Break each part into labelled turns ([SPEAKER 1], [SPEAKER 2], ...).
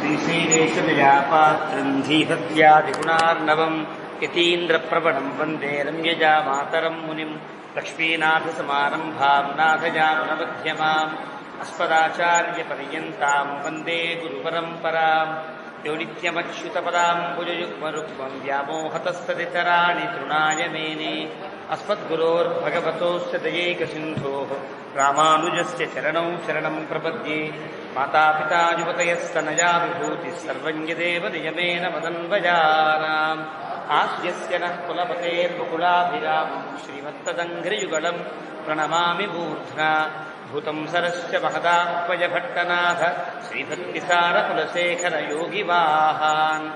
[SPEAKER 1] श्रीशैलेशविलापात्रम् धीभक्त्यादिगुणार्णवम् यतीन्द्रप्रवणम् वन्दे रम्यजा मातरम् मुनिम् लक्ष्मीनाथसमारम्भाम् नाथजामनमध्यमाम् अस्मदाचार्यपर्यन्ताम् वन्दे गुरुपरम्पराम् यो नित्यमच्युतपदाम् भुजयुग्मरुक्मम् व्यामोहतस्तदितराणि तृणाय मेने अस्मद्गुरोर्भगवतोऽस्य दयैकसिन्धोः रामानुजस्य चरणौ शरणम् प्रपद्ये मातापिता युवतयस्तनया विभूतिः सर्वम् यदेव नियमेन मदन्वजानाम् आस्यस्य नः कुलपतेर्वकुलाभिरामम् श्रीमत्तदङ्घ्रियुगलम् प्रणमामि मूर्ध्ना भूतम् सरश्च महदाह्वयभट्टनाथ श्रीभक्तिसारकुलशेखरयोगिवाहान्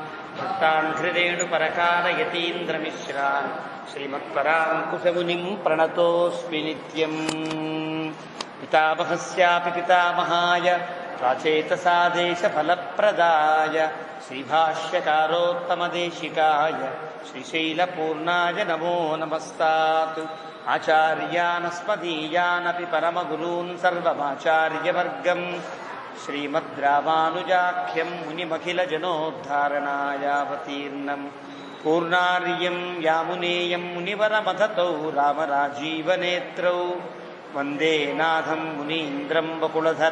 [SPEAKER 1] भक्ताङ्घ्रिरेणुपरकालयतीन्द्रमिश्रान् श्रीमत्पराङ्कुशमुनिम् प्रणतोऽस्मि नित्यम् पितामहस्यापि पितामहाय प्राचेतसादेशफलप्रदाय श्रीभाष्यकारोत्तमदेशिकाय श्रीशैलपूर्णाय नमो नमस्तात् आचार्यानस्मदीयानपि परमगुरून् सर्वमाचार्यवर्गम् श्रीमद्रामानुजाख्यम् मुनिमखिलजनोद्धारणायावतीर्णम् पूर्णार्यम् यामुनेयम् मुनिवरमथतौ रामराजीवनेत्रौ वन्दे नाथम् मुनीन्द्रम् वकुलधर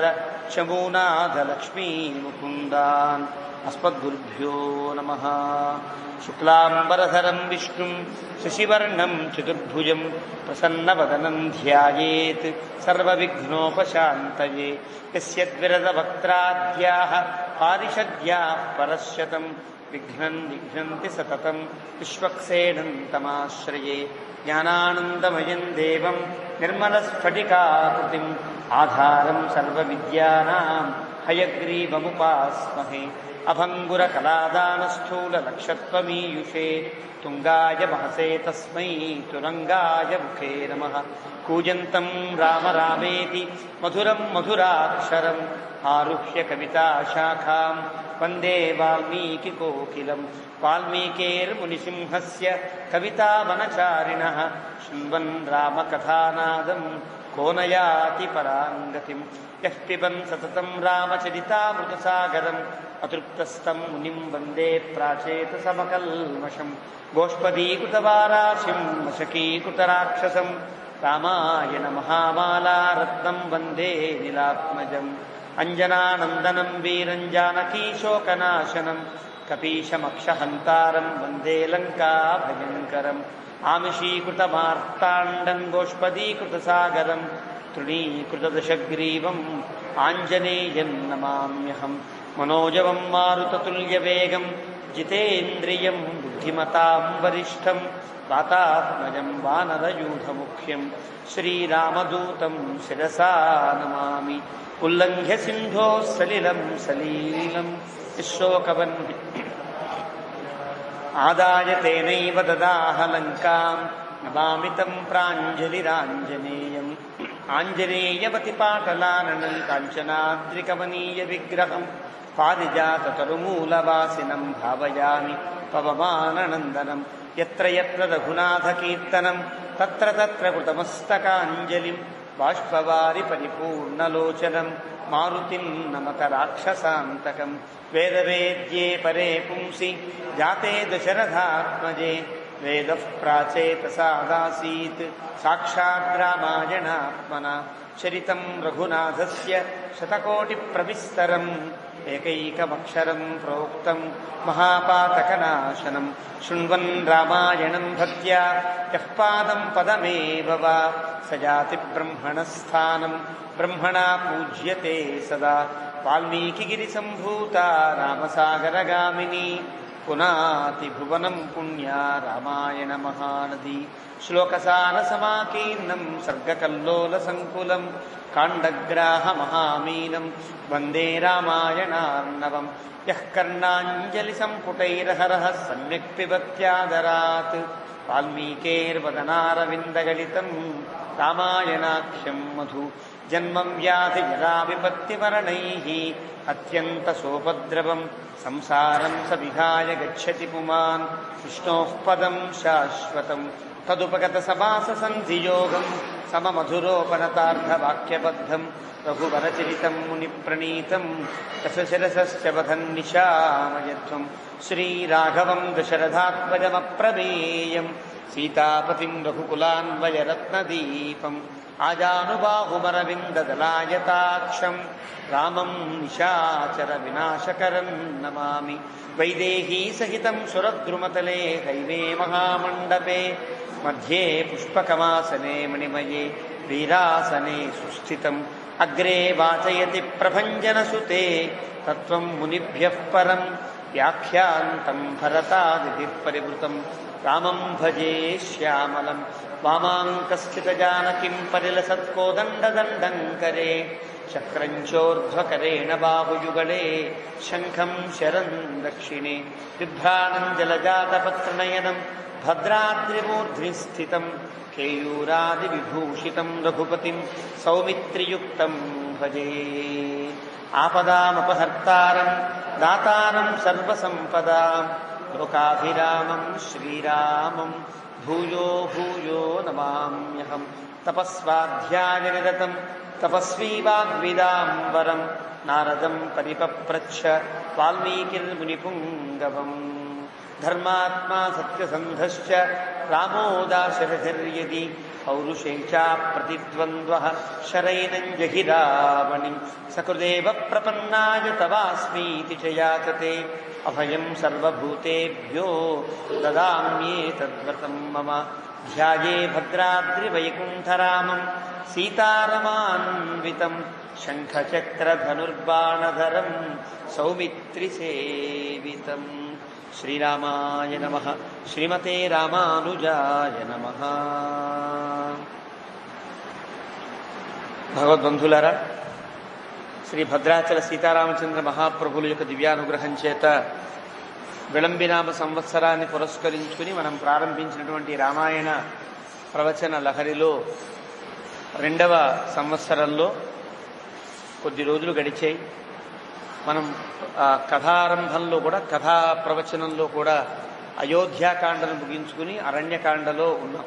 [SPEAKER 1] चमूनाथलक्ष्मीमुकुन्दान् अस्मद्गुरुभ्यो नमः शुक्लाम्बरधरम् विष्णुम् शशिवर्णम् चतुर्भुजम् प्रसन्नवदनम् ध्यायेत् सर्वविघ्नोपशान्तये यस्य द्विरदवक्त्राद्याः पारिषद्याः परश्यतम् विघ्नन् विघ्नन्ति सततम् विश्वक्सेणन्तमाश्रये ज्ञानानन्दमयम् देवम् निर्मलस्फटिकाकृतिम् आधारम् सर्वविद्यानाम् हयग्रीवमुपास्महे अभङ्गुरकलादानस्थूललक्षत्वमीयुषे तुङ्गाय महसे तस्मै तुरङ्गाय मुखे नमः कूजन्तम् राम रामेति मधुरम् मधुराक्षरम् आरुह्य कविताशाखाम् वन्दे वाल्मीकिकोकिलम् वाल्मीकेर्मुनिसिंहस्य कवितावनचारिणः शृण्वन् रामकथानादम् को न याति पराङ्गतिम् यः पिबन् सततम् रामचरितामृतसागरम् अतृप्तस्तम् मुनिम् वन्दे प्राचेतसमकल्मषम् गोष्पदीकृतवाराशिम् वशकीकृतराक्षसम् रामायण महामाला रत्नम् वन्दे निलात्मजम् अञ्जनानन्दनम् वीरम् जानकीशोकनाशनम् कपीशमक्षहन्तारम् वन्दे लङ्का भयङ्करम् आमिषीकृतमार्ताण्डम् गोष्पदीकृतसागरम् तृणीकृतदशग्रीवम् आञ्जनेयम् नमाम्यहम् मनोजवम् मारुततुल्यवेगम् जितेन्द्रियम् बुद्धिमताम् वरिष्ठम् वातात्मजम् वानरयूथमुख्यम् श्रीरामदूतम् शिरसा नमामि उल्लङ्घ्य सिन्धोः सलिलम् सलीलम् शोकवन् आदाय तेनैव ददाह लङ्काम् नमामि तम् प्राञ्जलिराञ्जनेयम् आञ्जनेयवतिपाटलाननम् काञ्चनाद्रिकमनीयविग्रहम् पारिजाततरुमूलवासिनम् भावयामि पवमाननन्दनम् यत्र यत्र रघुनाथकीर्तनम् तत्र तत्र कृतमस्तकाञ्जलिम् बाष्पवारि परिपूर्णलोचनम् मारुतिम् नमत राक्षसान्तकम् वेदवेद्ये परे पुंसि जाते दशरथात्मजे वेदः प्राचेतसादासीत् साक्षाद्रामायणात्मना चरितम् रघुनाथस्य शतकोटिप्रविस्तरम् एकैकमक्षरम् प्रोक्तम् महापातकनाशनम् शृण्वन् रामायणम् भक्त्या यः पादम् पदमेव वा स जाति ब्रह्मणस्थानम् ब्रह्मणा पूज्यते सदा वाल्मीकिगिरिसम्भूता रामसागरगामिनी पुनातिभुवनम् पुण्या रामायणमहानदी श्लोकसारसमाकीर्णम् सर्गकल्लोलसङ्कुलम् काण्डग्राहमहामीनम् वन्दे रामायणार्णवम् यः कर्णाञ्जलिसम्पुटैरहरः सम्यक् पिबत्यादरात् वाल्मीकेर्वदनारविन्दगलितम् रामायणाख्यम् मधु जन्मम् व्याधि जरा विपत्तिमरणैः अत्यन्तसोपद्रवम् संसारम् स विहाय गच्छति पुमान् विष्णोः पदम् शाश्वतम् तदुपगतसमाससन्धियोगम् సమమధురోపనతార్థవాక్యబద్ధం రఘువరచరితం మునిప్రణీతం దశశిరసశ్చ వధన్నిశామయత్వం శ్రీరాఘవం దశరథాత్మజమప్రమేయం సీతాపతిం రఘుకులాన్వయరత్నదీపం ఆజానుబాహుమరవిందదలాయతాక్షం రామం నిశాచర వినాశకరం నమామి వైదేహీ సహితం సురద్రుమతలే హైవే మహామండపే మధ్యే పుష్పకమాసనే మణిమయే వీరాసనే సుస్థితం అగ్రే వాచయతి ప్రభంజనసుతే తత్వం మునిభ్యః పరం వ్యాఖ్యాంతం భరతాదిభిः పరివృతం రామం భజే శ్యామలం వామాంకస్థితజానకిం పరిలసత్కోదండదండం కరే చక్రంచోర్ధ్వకరేణ బాహుయుగళే శంఖం శరం దక్షిణే బిభ్రాణం జలజాతపత్రనయనం భద్రాద్రిమూర్ధ్ని స్థితం కేయూరాదివిభూషితం రఘుపతిం సౌమిత్రియుక్తం భజే ఆపదామపహర్తారం దాతారం సర్వసంపదాం లోకాభిరామం శ్రీరామం భూయో భూయో నమామ్యహం తపస్వాధ్యాయనిరతం తపస్వీ వాగ్విదాంబరం నారదం పరిపప్రచ్ఛ వాల్మీకిర్మునిపుంగవం ధర్మాత్మా సత్యసంధశ్చ రామోదాశరథిర్యది పౌరుషే చ ప్రతిద్వంద్వ శరైనం జహిరావణి సకృదేవ ప్రపన్నాయ తవాస్మీతి చ యాచతే అభయం సర్వభూతేభ్యో దదామ్యేతద్వ్రతం మమ ధ్యాయే భద్రాద్రివైకుంఠరామం సీతారమాన్వితం శంఖచక్రధనుర్బాణధరం సౌమిత్రిసేవితం శ్రీరామాయ నమ శ్రీమతే రామానుజాయ నమ భగవద్బంధులారా శ్రీ భద్రాచల సీతారామచంద్ర మహాప్రభుల యొక్క దివ్యానుగ్రహం చేత విళంబినామ సంవత్సరాన్ని పురస్కరించుకుని మనం ప్రారంభించినటువంటి రామాయణ ప్రవచన లహరిలో రెండవ సంవత్సరంలో కొద్ది రోజులు గడిచాయి మనం ఆ కథారంభంలో కూడా కథా ప్రవచనంలో కూడా అయోధ్యాకాండను ముగించుకుని అరణ్యకాండలో ఉన్నాం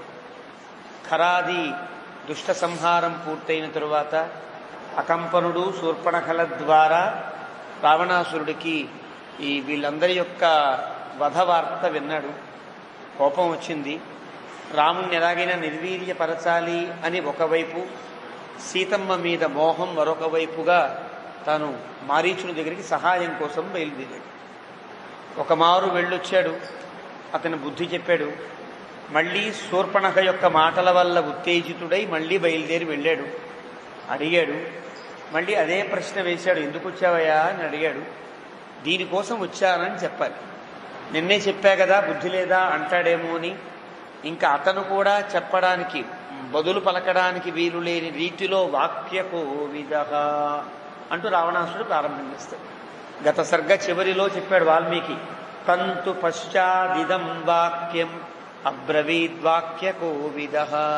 [SPEAKER 1] ఖరాది దుష్ట సంహారం పూర్తయిన తరువాత అకంపనుడు శూర్పణఖల ద్వారా రావణాసురుడికి ఈ వీళ్ళందరి యొక్క వధ వార్త విన్నాడు కోపం వచ్చింది రాముణ్ణి ఎలాగైనా నిర్వీర్యపరచాలి అని ఒకవైపు సీతమ్మ మీద మోహం మరొక వైపుగా తాను మారీచుని దగ్గరికి సహాయం కోసం బయలుదేరాడు ఒక మారు వెళ్ళొచ్చాడు అతను బుద్ధి చెప్పాడు మళ్ళీ శూర్పణఖ యొక్క మాటల వల్ల ఉత్తేజితుడై మళ్ళీ బయలుదేరి వెళ్ళాడు అడిగాడు మళ్ళీ అదే ప్రశ్న వేశాడు ఎందుకు వచ్చావయ్యా అని అడిగాడు దీనికోసం వచ్చానని చెప్పాలి నిన్నే చెప్పా కదా బుద్ధి లేదా అంటాడేమో అని ఇంకా అతను కూడా చెప్పడానికి బదులు పలకడానికి వీలు లేని రీతిలో వాక్యకో విధ అంటూ రావణాసుడు ప్రారంభం చేస్తాడు గత సర్గ చివరిలో చెప్పాడు వాల్మీకి తంతు పశ్చాదిదం వాక్యం అబ్రవీద్వాక్యకో విధ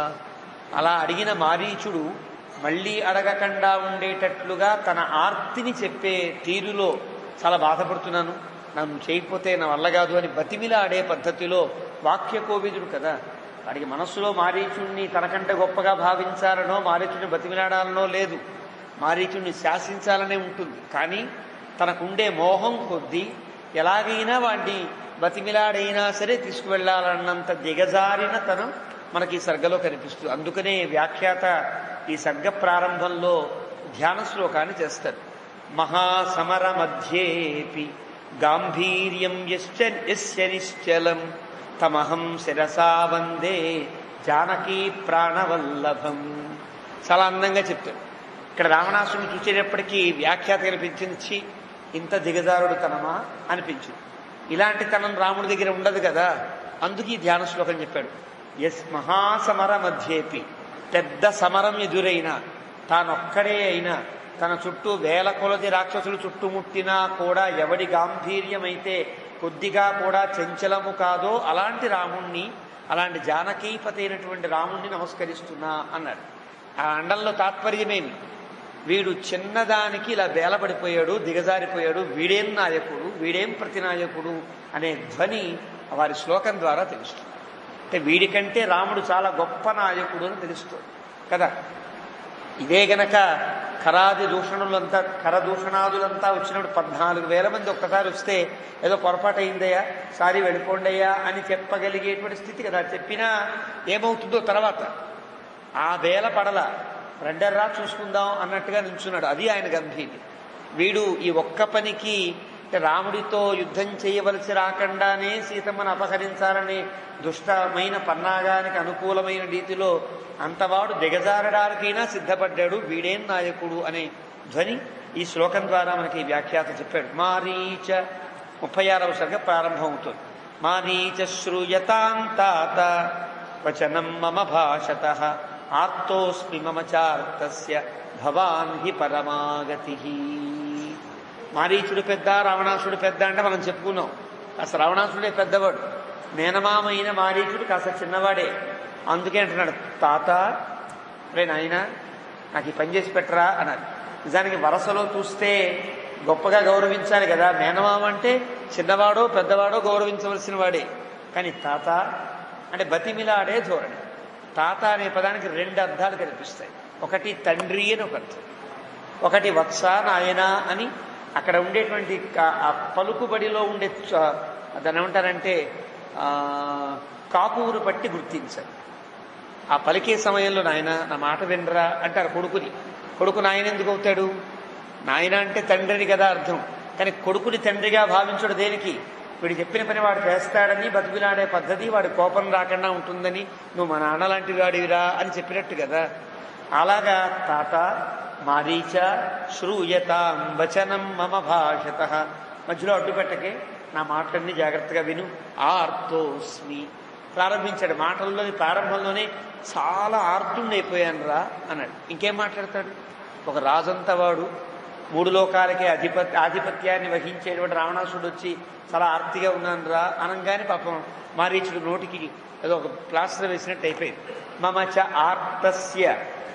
[SPEAKER 1] అలా అడిగిన మారీచుడు మళ్ళీ అడగకుండా ఉండేటట్లుగా తన ఆర్తిని చెప్పే తీరులో చాలా బాధపడుతున్నాను నన్ను చేయకపోతే నా వల్ల కాదు అని బతిమిలాడే పద్ధతిలో వాక్యకోవిదుడు కదా వాడికి మనస్సులో మారీచుణ్ణి తనకంటే గొప్పగా భావించాలనో మారీచుడిని బతిమిలాడాలనో లేదు మారీచుణ్ణి శాసించాలనే ఉంటుంది కానీ తనకుండే మోహం కొద్దీ ఎలాగైనా వాడిని బతిమిలాడైనా సరే తీసుకువెళ్లాలన్నంత దిగజారిన తనం మనకి ఈ సర్గలో కనిపిస్తుంది అందుకనే వ్యాఖ్యాత ఈ సర్గ ప్రారంభంలో ధ్యాన శ్లోకాన్ని చేస్తారు మహాసమర మధ్యేపి గాంభీర్యం యశ్చ యస్య నిశ్చలం తమహం శిరసా వందే జానకీ ప్రాణవల్లభం చాలా అందంగా చెప్తాడు ఇక్కడ రావణాసుని చూసేటప్పటికీ వ్యాఖ్యాత కనిపించింది ఛీ, ఇంత దిగజారుడు తనమా అనిపించింది ఇలాంటి తనం రాముడి దగ్గర ఉండదు కదా అందుకు ఈ ధ్యాన శ్లోకం చెప్పాడు ఎస్ మహాసమర మధ్యేపి పెద్ద సమరం ఎదురైనా తానొక్కడే అయినా తన చుట్టూ వేల కొలది రాక్షసులు చుట్టుముట్టినా కూడా ఎవడి గాంభీర్యమైతే కొద్దిగా కూడా చంచలము కాదో అలాంటి రాముణ్ణి అలాంటి జానకీపతి అయినటువంటి రాముణ్ణి నమస్కరిస్తున్నా అన్నాడు ఆ అండంలో తాత్పర్యమేమి వీడు చిన్నదానికి ఇలా వేలపడిపోయాడు దిగజారిపోయాడు వీడేం నాయకుడు వీడేం ప్రతినాయకుడు అనే ధ్వని వారి శ్లోకం ద్వారా తెలుస్తుంది అంటే వీడికంటే రాముడు చాలా గొప్ప నాయకుడు అని తెలుస్తుంది కదా ఇదే గనక ఖరాది దూషణులంతా ఖర దూషణాదులంతా వచ్చినప్పుడు పద్నాలుగు వేల మంది ఒక్కసారి వస్తే ఏదో పొరపాటు అయిందయ్యా సారీ వెళ్ళిపోండయ్యా అని చెప్పగలిగేటువంటి స్థితి కదా చెప్పినా ఏమవుతుందో తర్వాత ఆ వేల పడల రెండర్రా చూసుకుందాం అన్నట్టుగా నిల్చున్నాడు అది ఆయన గంభీర్యం వీడు ఈ ఒక్క పనికి అంటే రాముడితో యుద్ధం చేయవలసి రాకుండానే సీతమ్మను అపహరించాలనే దుష్టమైన పన్నాగానికి అనుకూలమైన రీతిలో అంతవాడు దిగజారడానికైనా సిద్ధపడ్డాడు వీడేం నాయకుడు అనే ధ్వని ఈ శ్లోకం ద్వారా మనకి వ్యాఖ్యాత చెప్పాడు మారీచ ముప్పై ఆరవ సరిగా ప్రారంభమవుతుంది మారీచ శ్రూయతాం తాత వచనం మమ భాషత ఆర్తోస్మి మమ చార్తస్య భవాన్ హి పరమాగతి మారీచుడు పెద్ద రావణాసుడు పెద్ద అంటే మనం చెప్పుకున్నాం కాస్త రావణాసుడే పెద్దవాడు మేనమామైన మారీచుడు కాస్త చిన్నవాడే అందుకే అంటున్నాడు తాత రే నాయన నాకు ఈ పని చేసి పెట్టరా అన్నారు నిజానికి వరసలో చూస్తే గొప్పగా గౌరవించాలి కదా మేనమామ అంటే చిన్నవాడో పెద్దవాడో గౌరవించవలసిన వాడే కానీ తాత అంటే బతిమిలాడే ధోరణి తాత అనే పదానికి రెండు అర్థాలు కనిపిస్తాయి ఒకటి తండ్రి అని ఒక అర్థం ఒకటి వత్స నాయన అని అక్కడ ఉండేటువంటి క- ఆ పలుకుబడిలో ఉండే చ- దాన్ని ఏమంటారంటే ఆ, కాకూరు పట్టి గుర్తించాలి ఆ పలికే సమయంలో నాయన నా మాట వినరా అంటారు కొడుకుని కొడుకు నాయన ఎందుకు అవుతాడు నాయన అంటే తండ్రిని కదా అర్థం కానీ కొడుకుని తండ్రిగా భావించడు దేనికి వీడు చెప్పిన పని వాడు చేస్తాడని బతుకులాడే పద్ధతి వాడి కోపం రాకుండా ఉంటుందని నువ్వు మా నాన్న లాంటి వాడివిరా అని చెప్పినట్టు కదా అలాగా తాత మారీచ శ్రూయతాం వచనం మమ భాషత మధ్యలో అడ్డుపెట్టకే నా మాటలన్నీ జాగ్రత్తగా విను ఆర్తోస్మి ప్రారంభించాడు మాటల్లోని ప్రారంభంలోనే చాలా ఆర్తుండి అయిపోయాను రా అన్నాడు ఇంకేం మాట్లాడతాడు ఒక రాజంతా వాడు మూడు లోకాలకే అధిపతి ఆధిపత్యాన్ని వహించేటువంటి రావణాసుడు వచ్చి చాలా ఆర్తిగా ఉన్నాను రా అనగానే పాపం మారీచుడు నోటికి ఏదో ఒక ప్లాస్టర్ వేసినట్టు అయిపోయింది మమ చ ఆర్తస్య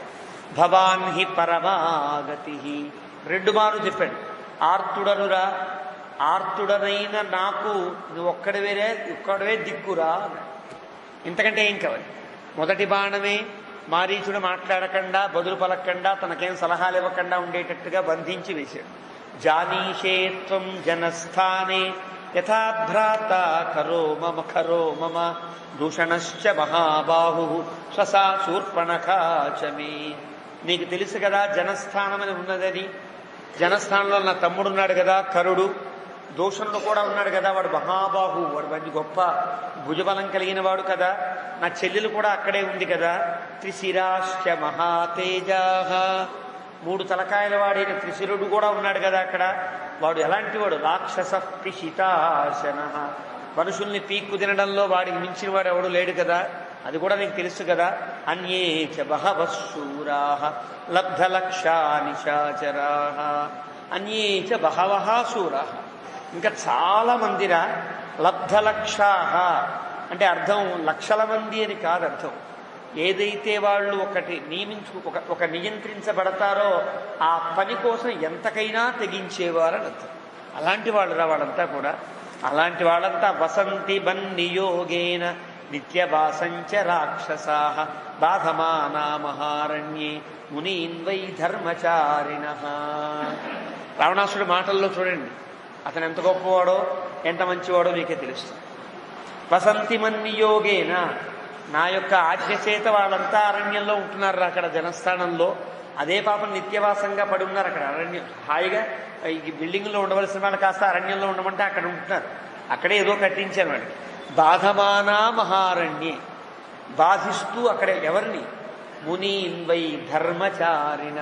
[SPEAKER 1] భవాన్ హి పరమాగతి రెండు మారు చెప్పాడు ఆర్తుడనురా ఆర్తుడనైన నాకు నువ్వు ఒక్కడవేరే ఒక్కడవే దిక్కురా అన్నాడు. ఇంతకంటే ఏం కావాలి మొదటి బాణమే మారీచుడు మాట్లాడకుండా బదులు పలకకుండా తనకేం సలహాలు ఇవ్వకుండా ఉండేటట్టుగా బంధించి వేశాడు జానీషే త్వం జనస్థానే యథాభ్రాత కరో మమ ఖరో మమ దూషణశ్చ మహాబాహు స్వసా శూర్పణఖాచమే నీకు తెలుసు కదా జనస్థానమని ఉన్నదని జనస్థానంలో నా తమ్ముడు ఉన్నాడు కదా కరుడు దూషణలో కూడా ఉన్నాడు కదా వాడు మహాబాహు వాడు మంచి గొప్ప భుజబలం కలిగిన వాడు కదా నా చెల్లెలు కూడా అక్కడే ఉంది కదా త్రిశిరాశ్చ మహాతేజా మూడు తలకాయల వాడైన త్రిశిరుడు కూడా ఉన్నాడు కదా అక్కడ వాడు ఎలాంటి వాడు రాక్షస పిశితాశన మనుషుల్ని పీక్కు తినడంలో వాడికి మించిన వాడు ఎవడు లేడు కదా అది కూడా నీకు తెలుసు కదా అన్యే చ బహవశూరా లబ్ధలక్షా నిశాచరా అన్యే చ బహవః శూరా ఇంకా చాలా మందిరా లబ్ధలక్షా అంటే అర్థం లక్షల మంది అని కాదు అర్థం ఏదైతే వాళ్ళు ఒకటి నియమించు ఒక ఒక నియంత్రించబడతారో ఆ పని కోసం ఎంతకైనా తెగించేవారని అర్థం అలాంటి వాళ్ళు రా వాళ్ళంతా కూడా అలాంటి వాళ్ళంతా వసంతి బన్నియోగేన నిత్యవాసంచ రాక్షసా బాధమానా మహారణ్యే మునీన్ వై ధర్మచారిణ రావణాసుడి మాటల్లో చూడండి అతను ఎంత గొప్పవాడో ఎంత మంచివాడో మీకే తెలుస్తుంది వసంతి మన్నియోగేన నా యొక్క ఆజ్ఞ చేత వాళ్ళంతా అరణ్యంలో ఉంటున్నారు అక్కడ జనస్థానంలో అదే పాపం నిత్యవాసంగా పడి ఉన్నారు అక్కడ అరణ్యం హాయిగా ఈ బిల్డింగ్లో ఉండవలసిన వాళ్ళు కాస్త అరణ్యంలో ఉండమంటే అక్కడ ఉంటున్నారు అక్కడే ఏదో కట్టించాను వాడికి బాధమానా మహారణ్యే బాధిస్తూ అక్కడ ఎవరిని మునీన్ వై ధర్మచారిణ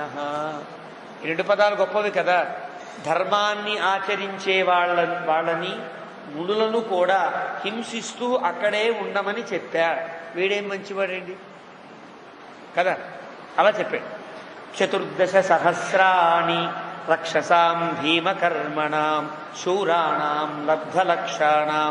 [SPEAKER 1] ఈ రెండు పదాలు గొప్పవి కదా ధర్మాన్ని ఆచరించే వాళ్ళ వాళ్ళని మునులను కూడా హింసిస్తూ అక్కడే ఉండమని చెప్పా వీడేం మంచివాడండి కదా అలా చెప్పాడు చతుర్దశ సహస్రాణి రక్షసాం భీమకర్మణాం శూరాణాం లబ్ధలక్షాణాం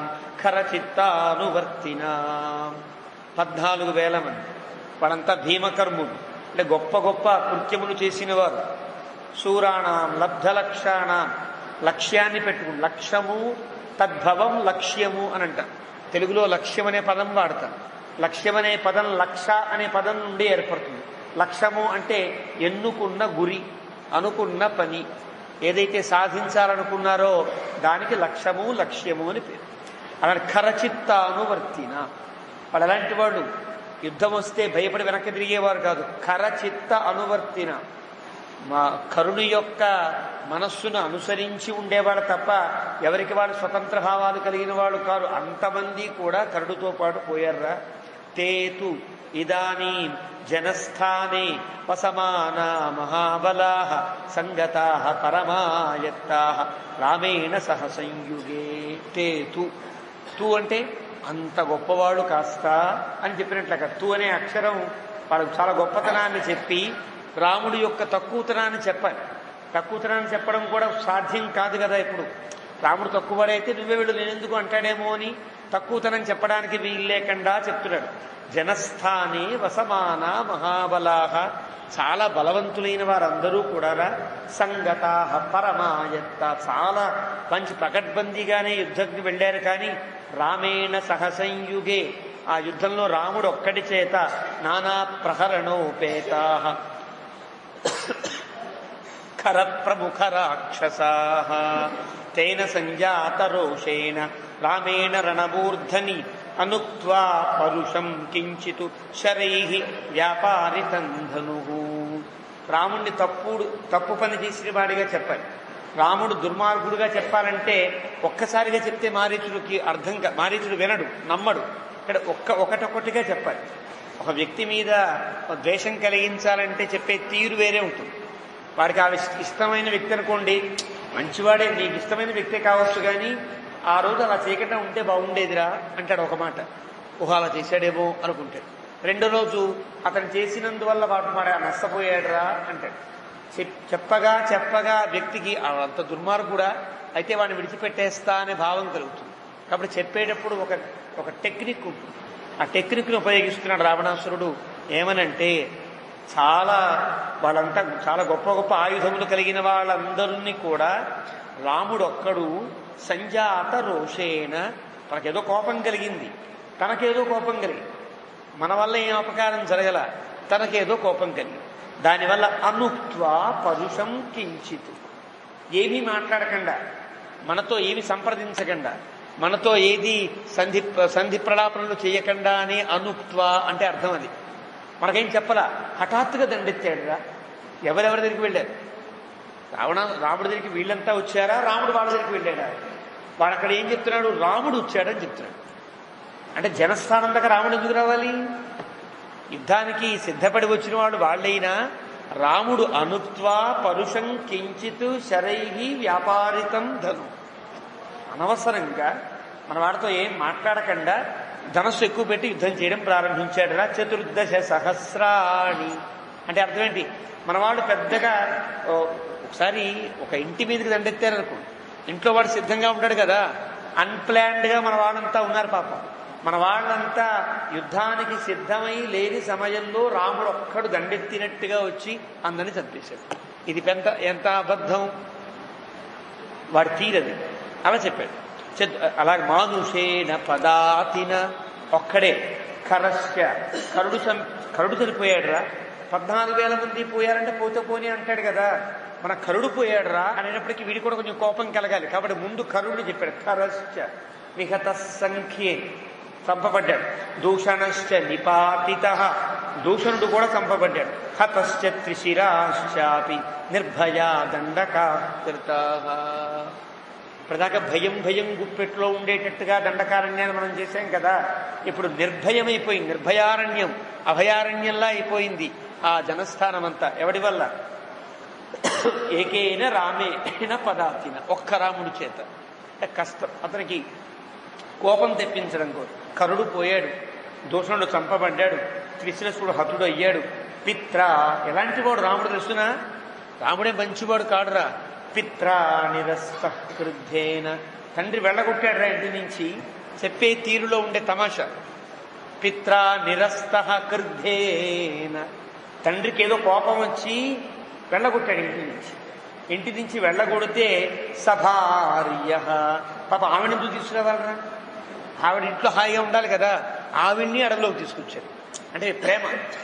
[SPEAKER 1] ఖరచిత్తానువర్తినాం పద్నాలుగు వేల మంది వాళ్ళంతా భీమకర్ములు అంటే గొప్ప గొప్ప కృత్యములు చేసిన వారు శూరాణం లబ్ధలక్షాణం లక్ష్యాన్ని పెట్టుకుని లక్ష్యము తద్భవం లక్ష్యము అని అంటాం తెలుగులో లక్ష్యం అనే పదం వాడతాం లక్ష్యం అనే పదం లక్ష అనే పదం నుండి ఏర్పడుతుంది లక్ష్యము అంటే ఎన్నుకున్న గురి అనుకున్న పని ఏదైతే సాధించాలనుకున్నారో దానికి లక్ష్యము లక్ష్యము అని పేరు అలాంటి ఖరచిత్తానువర్తిన వాళ్ళు అలాంటి వాళ్ళు యుద్ధం వస్తే భయపడి వెనక్కి తిరిగేవారు కాదు ఖరచిత్త అనువర్తిన మా కరుణి యొక్క మనస్సును అనుసరించి ఉండేవాడు తప్ప ఎవరికి వాడు స్వతంత్ర భావాలు కలిగిన వాళ్ళు కారు అంతమంది కూడా కరుడుతో పాటు పోయారా తేతు ఇదానీ జనస్థానే వసమానా మహాబలా సంగతా పరమాయత్తా రామేణ సహ సంయుగే తేతు తు అంటే అంత గొప్పవాడు కాస్త అని చెప్పినట్లక తు అనే అక్షరం వాళ్ళకు చాలా గొప్పతనాన్ని చెప్పి రాముడి యొక్క తక్కువతనాన్ని చెప్పాలి తక్కువతనాన్ని చెప్పడం కూడా సాధ్యం కాదు కదా ఇప్పుడు రాముడు తక్కువడైతే నువ్వే వీడు నేనెందుకు అంటాడేమో అని తక్కువతనం చెప్పడానికి వీలు లేకుండా చెప్తున్నాడు జనస్థానే వసమాన మహాబలాహ చాలా బలవంతులైన వారందరూ కూడా సంగతా పరమాయత్త చాలా మంచి పకడ్బందీగానే యుద్ధంకి వెళ్ళారు కానీ రామేణ సహసంయుగే ఆ యుద్ధంలో రాముడు ఒక్కడి చేత నానా ప్రహరణోపేతా ఖర ప్రముఖ రాక్షసా తేన సంజాత రోషేణ రామేణ రణమూర్ధని అనుక్వా పరుషం కించితు శరై వ్యాపారితం ధను రాముణ్ణి తప్పుడు తప్పు పని చేసిన వాడిగా చెప్పాలి రాముడు దుర్మార్గుడుగా చెప్పాలంటే ఒక్కసారిగా చెప్తే మారీచుడికి అర్థం కా మారీచుడు వినడు నమ్మడు ఇక్కడ ఒక్క ఒకటొక్కటిగా చెప్పాలి ఒక వ్యక్తి మీద ద్వేషం కలిగించాలంటే చెప్పే తీరు వేరే ఉంటుంది వాడికి ఆ ఇష్ట- ఇష్టమైన వ్యక్తి అనుకోండి మంచివాడే నీకు ఇష్టమైన వ్యక్తే కావచ్చు కానీ ఆ రోజు అలా చేయకుండా ఉంటే బాగుండేదిరా అంటాడు ఒక మాట ఊహ అలా చేశాడేమో అనుకుంటాడు రెండో రోజు అతను చేసినందువల్ల వాడు మరి నష్టపోయాడురా అంటాడు చెప్- చెప్పగా చెప్పగా వ్యక్తికి ఆ అంత దుర్మార్గుడా అయితే వాడిని విడిచిపెట్టేస్తా అనే భావం కలుగుతుంది కాబట్టి చెప్పేటప్పుడు ఒక ఒక టెక్నిక్ ఉంటుంది ఆ టెక్నిక్ని ఉపయోగిస్తున్నాడు రావణాసురుడు ఏమనంటే చాలా వాళ్ళంతా చాలా గొప్ప గొప్ప ఆయుధములు కలిగిన వాళ్ళందరినీ కూడా రాముడు ఒక్కడు సంజాత రోషేణ తనకేదో కోపం కలిగింది తనకేదో కోపం కలిగింది మన వల్ల ఏం అపకారం జరగల తనకేదో కోపం కలిగింది దానివల్ల అనుక్వా పరుషం కించిత్ ఏమీ మాట్లాడకుండా మనతో ఏమి సంప్రదించకుండా మనతో ఏది సంధి సంధి ప్రలాపనలు చేయకుండా అని అనుక్వా అంటే అర్థం అది మనకేం చెప్పలా హఠాత్తుగా దండెత్తాడురా ఎవరెవరి దగ్గరికి వెళ్ళారు రావణ రాముడి దగ్గరికి వీళ్ళంతా వచ్చారా రాముడు వాళ్ళ దగ్గరికి వెళ్ళాడా వాడు అక్కడ ఏం చెప్తున్నాడు రాముడు వచ్చాడని చెప్తున్నాడు అంటే జనస్థానం దగ్గర రాముడు ఎందుకు రావాలి యుద్ధానికి సిద్ధపడి వచ్చిన వాడు వాళ్ళైనా రాముడు అనుక్వా పరుషం కించిత్ శరై వ్యాపారితం ధను అనవసరంగా మన వాడితో ఏం మాట్లాడకుండా ధనస్సు ఎక్కువ పెట్టి యుద్ధం చేయడం ప్రారంభించాడురా చతుర్దశ సహస్రాణి అంటే అర్థం ఏంటి మన వాళ్ళు పెద్దగా ఓ, ఒకసారి ఒక ఇంటి మీదకి దండెత్తారనుకో ఇంట్లో వాడు సిద్ధంగా ఉంటాడు కదా అన్ప్లాన్డ్గా మన వాళ్ళంతా ఉన్నారు పాపం మన వాళ్ళంతా యుద్ధానికి సిద్ధమై లేని సమయంలో రాముడు ఒక్కడు దండెత్తినట్టుగా వచ్చి అందరిని చంపేశాడు ఇది పెంత ఎంత అబద్ధం వాడి తీరది అలా చెప్పాడు చత్- అలాగే మానుషేన పదాతిన ఒక్కడే కరస్య కరుడు చం కరుడు చనిపోయాడురా పద్నాలుగు వేల మంది పోయారంటే పోతే పోని అంటాడు కదా మన కరుడు పోయాడురా అనేటప్పటికీ వీడి కూడా కొంచెం కోపం కలగాలి కాబట్టి ముందు కరుడు చెప్పాడు కరస్య విహత సంఖ్యే చంపబడ్డాడు దూషణశ్చ నిపాతిత దూషణుడు కూడా చంపబడ్డాడు హతశ్చ త్రిశిరాశ్చాపి నిర్భయా దండకాకృతా ఇప్పటిదాకా భయం భయం గుప్పెట్లో ఉండేటట్టుగా దండకారణ్యాన్ని మనం చేశాం కదా ఇప్పుడు నిర్భయమైపోయింది నిర్భయారణ్యం అభయారణ్యంలా అయిపోయింది ఆ జనస్థానం అంతా ఎవడి వల్ల ఏకేన రామేణ పదాతిన ఒక్క రాముడి చేత అంటే కష్టం అతనికి కోపం తెప్పించడం కోసం కరుడు పోయాడు దూషణుడు చంపబడ్డాడు త్రిశిరసుడు హతుడు అయ్యాడు పిత్ర ఎలాంటి వాడు రాముడు తెలుసునా రాముడే మంచివాడు కాడురా పిత్ర నిరస్త క్రుద్ధేన తండ్రి వెళ్ళగొట్టాడురా ఇంటి నుంచి చెప్పే తీరులో ఉండే తమాషా పిత్ర నిరస్త క్రుద్ధేన తండ్రికి ఏదో కోపం వచ్చి వెళ్ళగొట్టాడు ఇంటి నుంచి ఇంటి నుంచి వెళ్ళగొడితే సభార్య పాప ఆవిడ ఎందుకు తీసుకురావాలరా ఆవిడ ఇంట్లో హాయిగా ఉండాలి కదా ఆవిడ్ని అడవిలోకి తీసుకొచ్చాడు అంటే ప్రేమ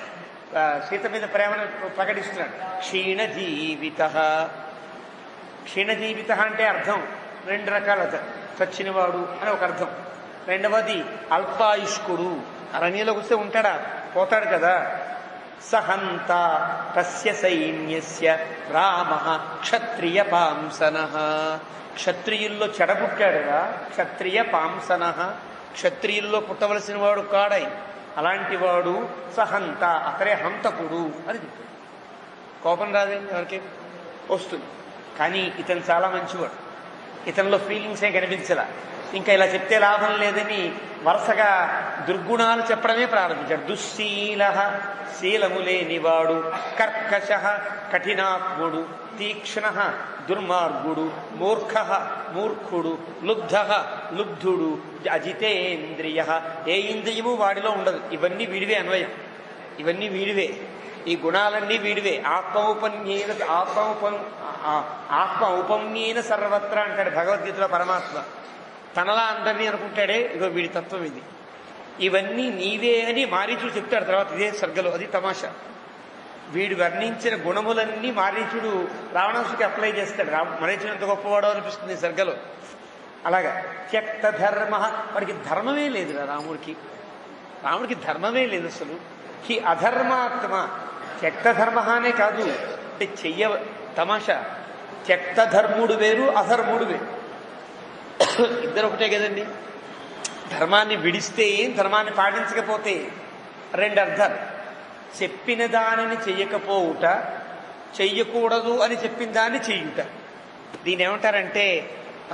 [SPEAKER 1] ఆ, సీత మీద ప్రేమను ప్రకటిస్తున్నాడు క్షీణ జీవిత క్షీణ జీవిత అంటే అర్థం రెండు రకాల అర్థం. చచ్చినవాడు అని ఒక అర్థం రెండవది అల్పాయుష్కుడు అరణ్యంలోకి వస్తే ఉంటాడా పోతాడు కదా సహంత తస్య సైన్యస్య రామ క్షత్రియ పాంసన క్షత్రియుల్లో చెడబుట్టాడుగా క్షత్రియ పాంసన క్షత్రియుల్లో పుట్టవలసిన వాడు కాడై అలాంటి వాడు సహంత అతడే హంతకుడు అని చెప్తాడు కోపం రాదండి ఎవరికి వస్తుంది కానీ ఇతను చాలా మంచివాడు ఇతనిలో ఫీలింగ్స్ ఏం కనిపించలా ఇంకా ఇలా చెప్తే లాభం లేదని వరుసగా దుర్గుణాలు చెప్పడమే ప్రారంభించాడు దుశ్శీల శీలము లేనివాడు కర్కశ కఠినాత్ముడు తీక్ష్ణ దుర్మార్గుడు మూర్ఖ మూర్ఖుడు లుబ్ధ లుబ్ధుడు అజితేంద్రియ ఏ ఇంద్రియము వాడిలో ఉండదు ఇవన్నీ వీడివే అన్వయం ఇవన్నీ వీడివే ఈ గుణాలన్నీ వీడివే ఆత్మ ఉపన్యేన ఆత్మ ఉపం ఆ- ఆత్మ ఉపమ్యేన సర్వత్ర అంటాడు భగవద్గీతలో పరమాత్మ తనలా అందరినీ అనుకుంటాడే ఇగో వీడి తత్వం ఇది ఇవన్నీ నీవే అని మారీచుడు చెప్తాడు తర్వాత ఇదే సర్గలో అది తమాషా వీడు వర్ణించిన గుణములన్నీ మారీచుడు రావణాసుడికి అప్లై చేస్తాడు రా మరీచుడు ఎంత గొప్పవాడో అనిపిస్తుంది ఈ సర్గలో అలాగా త్యక్త ధర్మ వాడికి ధర్మమే లేదు రాముడికి రాముడికి ధర్మమే లేదు అసలు హి అధర్మాత్మ త్యక్త ధర్మ అనే కాదు అంటే చెయ్య తమాషా త్యక్త ధర్ముడు వేరు అధర్ముడు వేరు ఇద్దరు ఒకటే కదండి ధర్మాన్ని విడిస్తే ఏం ధర్మాన్ని పాటించకపోతే రెండు అర్థాలు చెప్పిన దానిని చెయ్యకపోవుట చెయ్యకూడదు అని చెప్పిన దాన్ని చెయ్యుట దీని ఏమంటారంటే ఆ,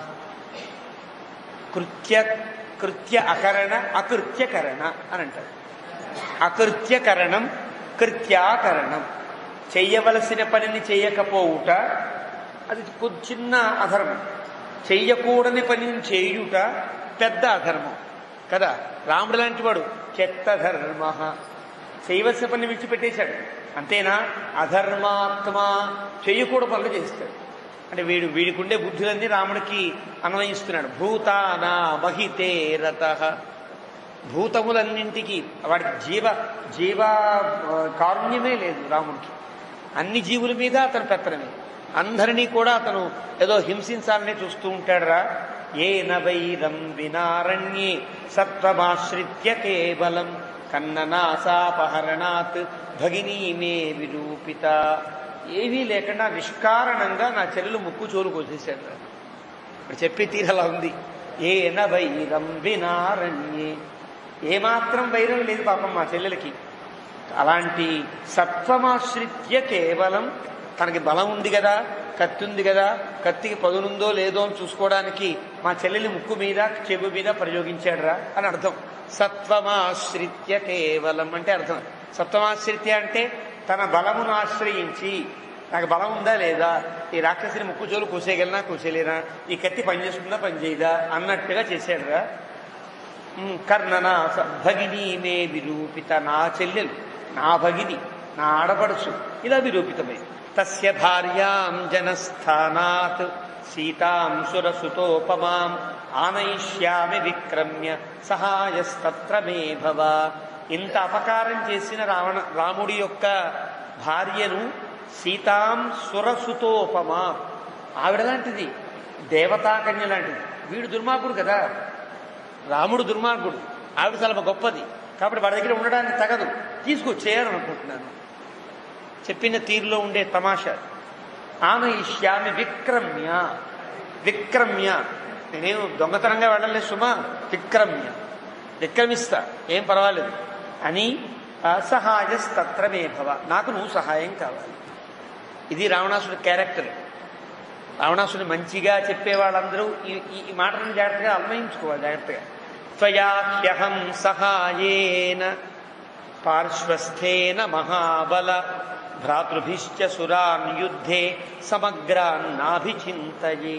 [SPEAKER 1] కృత్య కృత్య అకరణ అకృత్యకరణ అని అంటారు అకృత్యకరణం కృత్యాకరణం చెయ్యవలసిన పనిని చేయకపోవుట అది కొద్ది చిన్న అధర్మం చెయ్యకూడని పనిని చేయుట పెద్ద అధర్మం కదా రాముడు లాంటి వాడు చెత్త ధర్మ చేయవలసిన పని విడిచిపెట్టేశాడు అంతేనా అధర్మాత్మ చేయకూడదు పనులు చేస్తాడు అంటే వీడు వీడికి ఉండే బుద్ధులన్నీ రాముడికి అన్వయిస్తున్నాడు భూతానా మహితే రత భూతములన్నింటికి వాడికి జీవ జీవ ఆ, కారుణ్యమే లేదు రాముడికి అన్ని జీవుల మీద అతను పెత్తనమే అందరినీ కూడా అతను ఏదో హింసించాలనే చూస్తూ ఉంటాడురా ఏ నవైరం వినారణ్యే సత్వమాశ్రిత్య కేవలం కన్ననాసాపహరణాత్ భగినీ మే విరూపిత ఏమీ లేకుండా నిష్కారణంగా నా చెల్లెలు ముక్కు చోలు కోసేశాడు రా. ఇప్పుడు చెప్పే తీరలా ఉంది ఏ నవైరం వినారణ్యే ఏమాత్రం వైరం లేదు పాపం మా చెల్లెలకి అలాంటి సత్వమాశ్రిత్య కేవలం తనకి బలం ఉంది కదా కత్తి ఉంది కదా కత్తికి పదునుందో లేదో అని చూసుకోవడానికి మా చెల్లెలి ముక్కు మీద చెవు మీద ప్రయోగించాడురా అని అర్థం సత్వమాశ్రిత్య కేవలం అంటే అర్థం సత్వమాశ్రిత్య అంటే తన బలమును ఆశ్రయించి నాకు బలం ఉందా లేదా ఈ రాక్షసిని ముక్కు చోలు కూసేయగలనా కూసేయలేనా ఈ కత్తి పనిచేస్తుందా పనిచేయదా అన్నట్టుగా చేశాడురా ఉమ్, కర్ణనా స- భగిని మే విరూపిత నా చెల్లెలు నా భగిని నా ఆడపడుచు ఇలా విరూపితమై తస్య భార్యాం జనస్థానాత్ సీతాం సురసుతోపమాం ఆనయిష్యామి విక్రమ్య సహాయస్తత్ర మే భవ ఇంత అపకారం చేసిన రావణ రాముడి యొక్క భార్యను సీతాం సురసుతోపమా ఆవిడ లాంటిది దేవతాకన్య లాంటిది వీడు దుర్మార్గుడు కదా రాముడు దుర్మార్గుడు ఆవిడ చాలా గొప్పది కాబట్టి వాడి దగ్గర ఉండడానికి తగదు తీసుకొచ్చేయాలనుకుంటున్నాను చెప్పిన తీరులో ఉండే తమాషా ఆనయిష్యామి విక్రమ్య విక్రమ్య నేనేం దొంగతనంగా వెళ్ళలే సుమా విక్రమ్య విక్రమిస్తా ఏం పర్వాలేదు అని అసహాయస్తత్రమే భవ నాకు నువ్వు సహాయం కావాలి ఇది రావణాసుడి క్యారెక్టర్ రావణాసుని మంచిగా చెప్పే వాళ్ళందరూ ఈ ఈ- ఈ మాటలను జాగ్రత్తగా అన్వయించుకోవాలి జాగ్రత్తగా త్వయాహ్యహం సహాయేన పార్శ్వస్థేన మహాబల భ్రాతృభిశ్చ సురాన్ యుద్ధే సమగ్రాన్నాభిచింతయే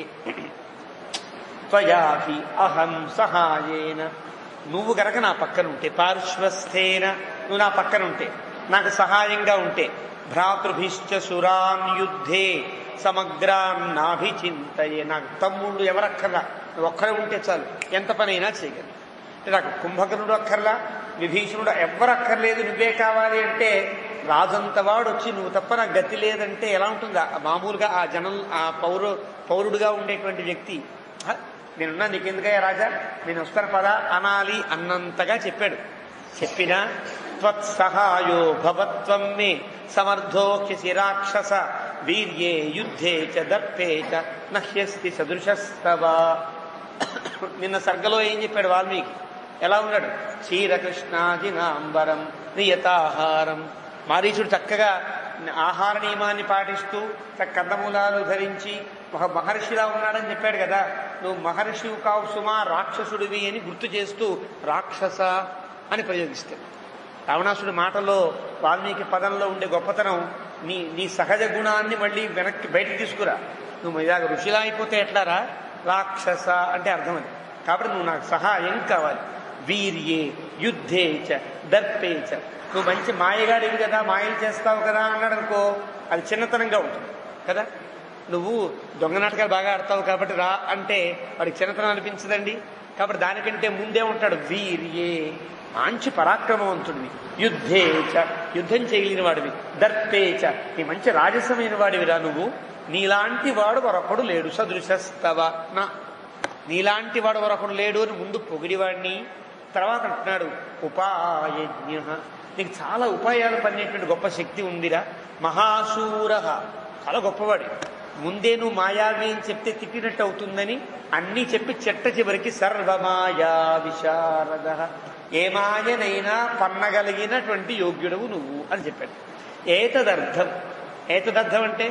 [SPEAKER 1] త్వయాహి అహం సహాయేన నువ్వు గనక నా పక్కన ఉంటే పార్శ్వస్థేన నువ్వు నా పక్కన ఉంటే నాకు సహాయంగా ఉంటే భ్రాతృభిశ్చ సురాన్ యుద్ధే సమగ్రాన్నాభిచింతయే నాకు తమ్ముళ్ళు ఎవరక్కర్లా నువ్వు ఒక్కడే ఉంటే చాలు ఎంత పనైనా చేయగలరు అంటే నాకు కుంభకర్ణుడు అక్కర్లా విభీషణుడు ఎవ్వరు అక్కర్లేదు నువ్వే కావాలి అంటే రాజంత వాడు వచ్చి నువ్వు తప్ప నాకు గతి లేదంటే ఎలా ఉంటుంది ఆ మామూలుగా ఆ జనం ఆ పౌరు పౌరుడుగా ఉండేటువంటి వ్యక్తి "హ, నేనున్నా నీకెందుకయ్యా రాజా నేను వస్తాను పదా అనాలి అన్నంతగా చెప్పాడు చెప్పినా త్వత్సహాయో భవత్వం మే సమర్థోక్షసి రాక్షస వీర్యే యుద్ధే చ దర్పే చ నహ్యస్తి సదృశస్తవ నిన్న సర్గలో ఏం చెప్పాడు వాల్మీకి ఎలా ఉన్నాడు క్షీరకృష్ణాజినాంబరం నియతాహారం మారీచుడు చక్కగా ఆహార నియమాన్ని పాటిస్తూ చక్క కందమూలాలు ధరించి ఒక మహర్షిలా ఉన్నాడని చెప్పాడు కదా నువ్వు మహర్షివు కావు సుమా రాక్షసుడివి అని గుర్తు చేస్తూ రాక్షస అని ప్రయోగిస్తాడు రావణాసుడి మాటలో వాల్మీకి పదంలో ఉండే గొప్పతనం నీ నీ సహజ గుణాన్ని మళ్ళీ వెనక్కి బయటకు తీసుకురా నువ్వు ఇలాగ ఋషిలా అయిపోతే ఎట్లారా రాక్షస అంటే అర్థం అది కాబట్టి నువ్వు నాకు సహాయం కావాలి వీర్యే యుద్ధే చ దర్పే చ నువ్వు మంచి మాయగాడివి కదా మాయలు చేస్తావు కదా అన్నాడు అనుకో అది చిన్నతనంగా ఉంటుంది కదా నువ్వు దొంగ నాటకాలు బాగా ఆడతావు కాబట్టి రా అంటే వాడికి చిన్నతనం అనిపించదండి కాబట్టి దానికంటే ముందే ఉంటాడు వీర్యే మంచి పరాక్రమవంతుడివి యుద్ధే చ యుద్ధం చేయలేని వాడివి దర్పే చ నీ మంచి రాజసమైన వాడివిరా నువ్వు నీలాంటి వాడు మరొకడు లేడు సదృశస్తవ నా నీలాంటి వాడు మరొకడు లేడు అని ముందు పొగిడివాడిని తర్వాత అంటున్నాడు ఉపాయజ్ఞ నీకు చాలా ఉపాయాలు పన్నేటువంటి గొప్ప శక్తి ఉందిరా మహాశూర చాలా గొప్పవాడు ముందే నువ్వు మాయావి అని చెప్తే తిట్టినట్టు అవుతుందని అన్నీ చెప్పి చెట్ట చివరికి సర్వమాయా విశారద ఏ మాయనైనా పన్నగలిగినటువంటి యోగ్యుడవు నువ్వు అని చెప్పాడు ఏతదర్థం ఏతదర్థం అంటే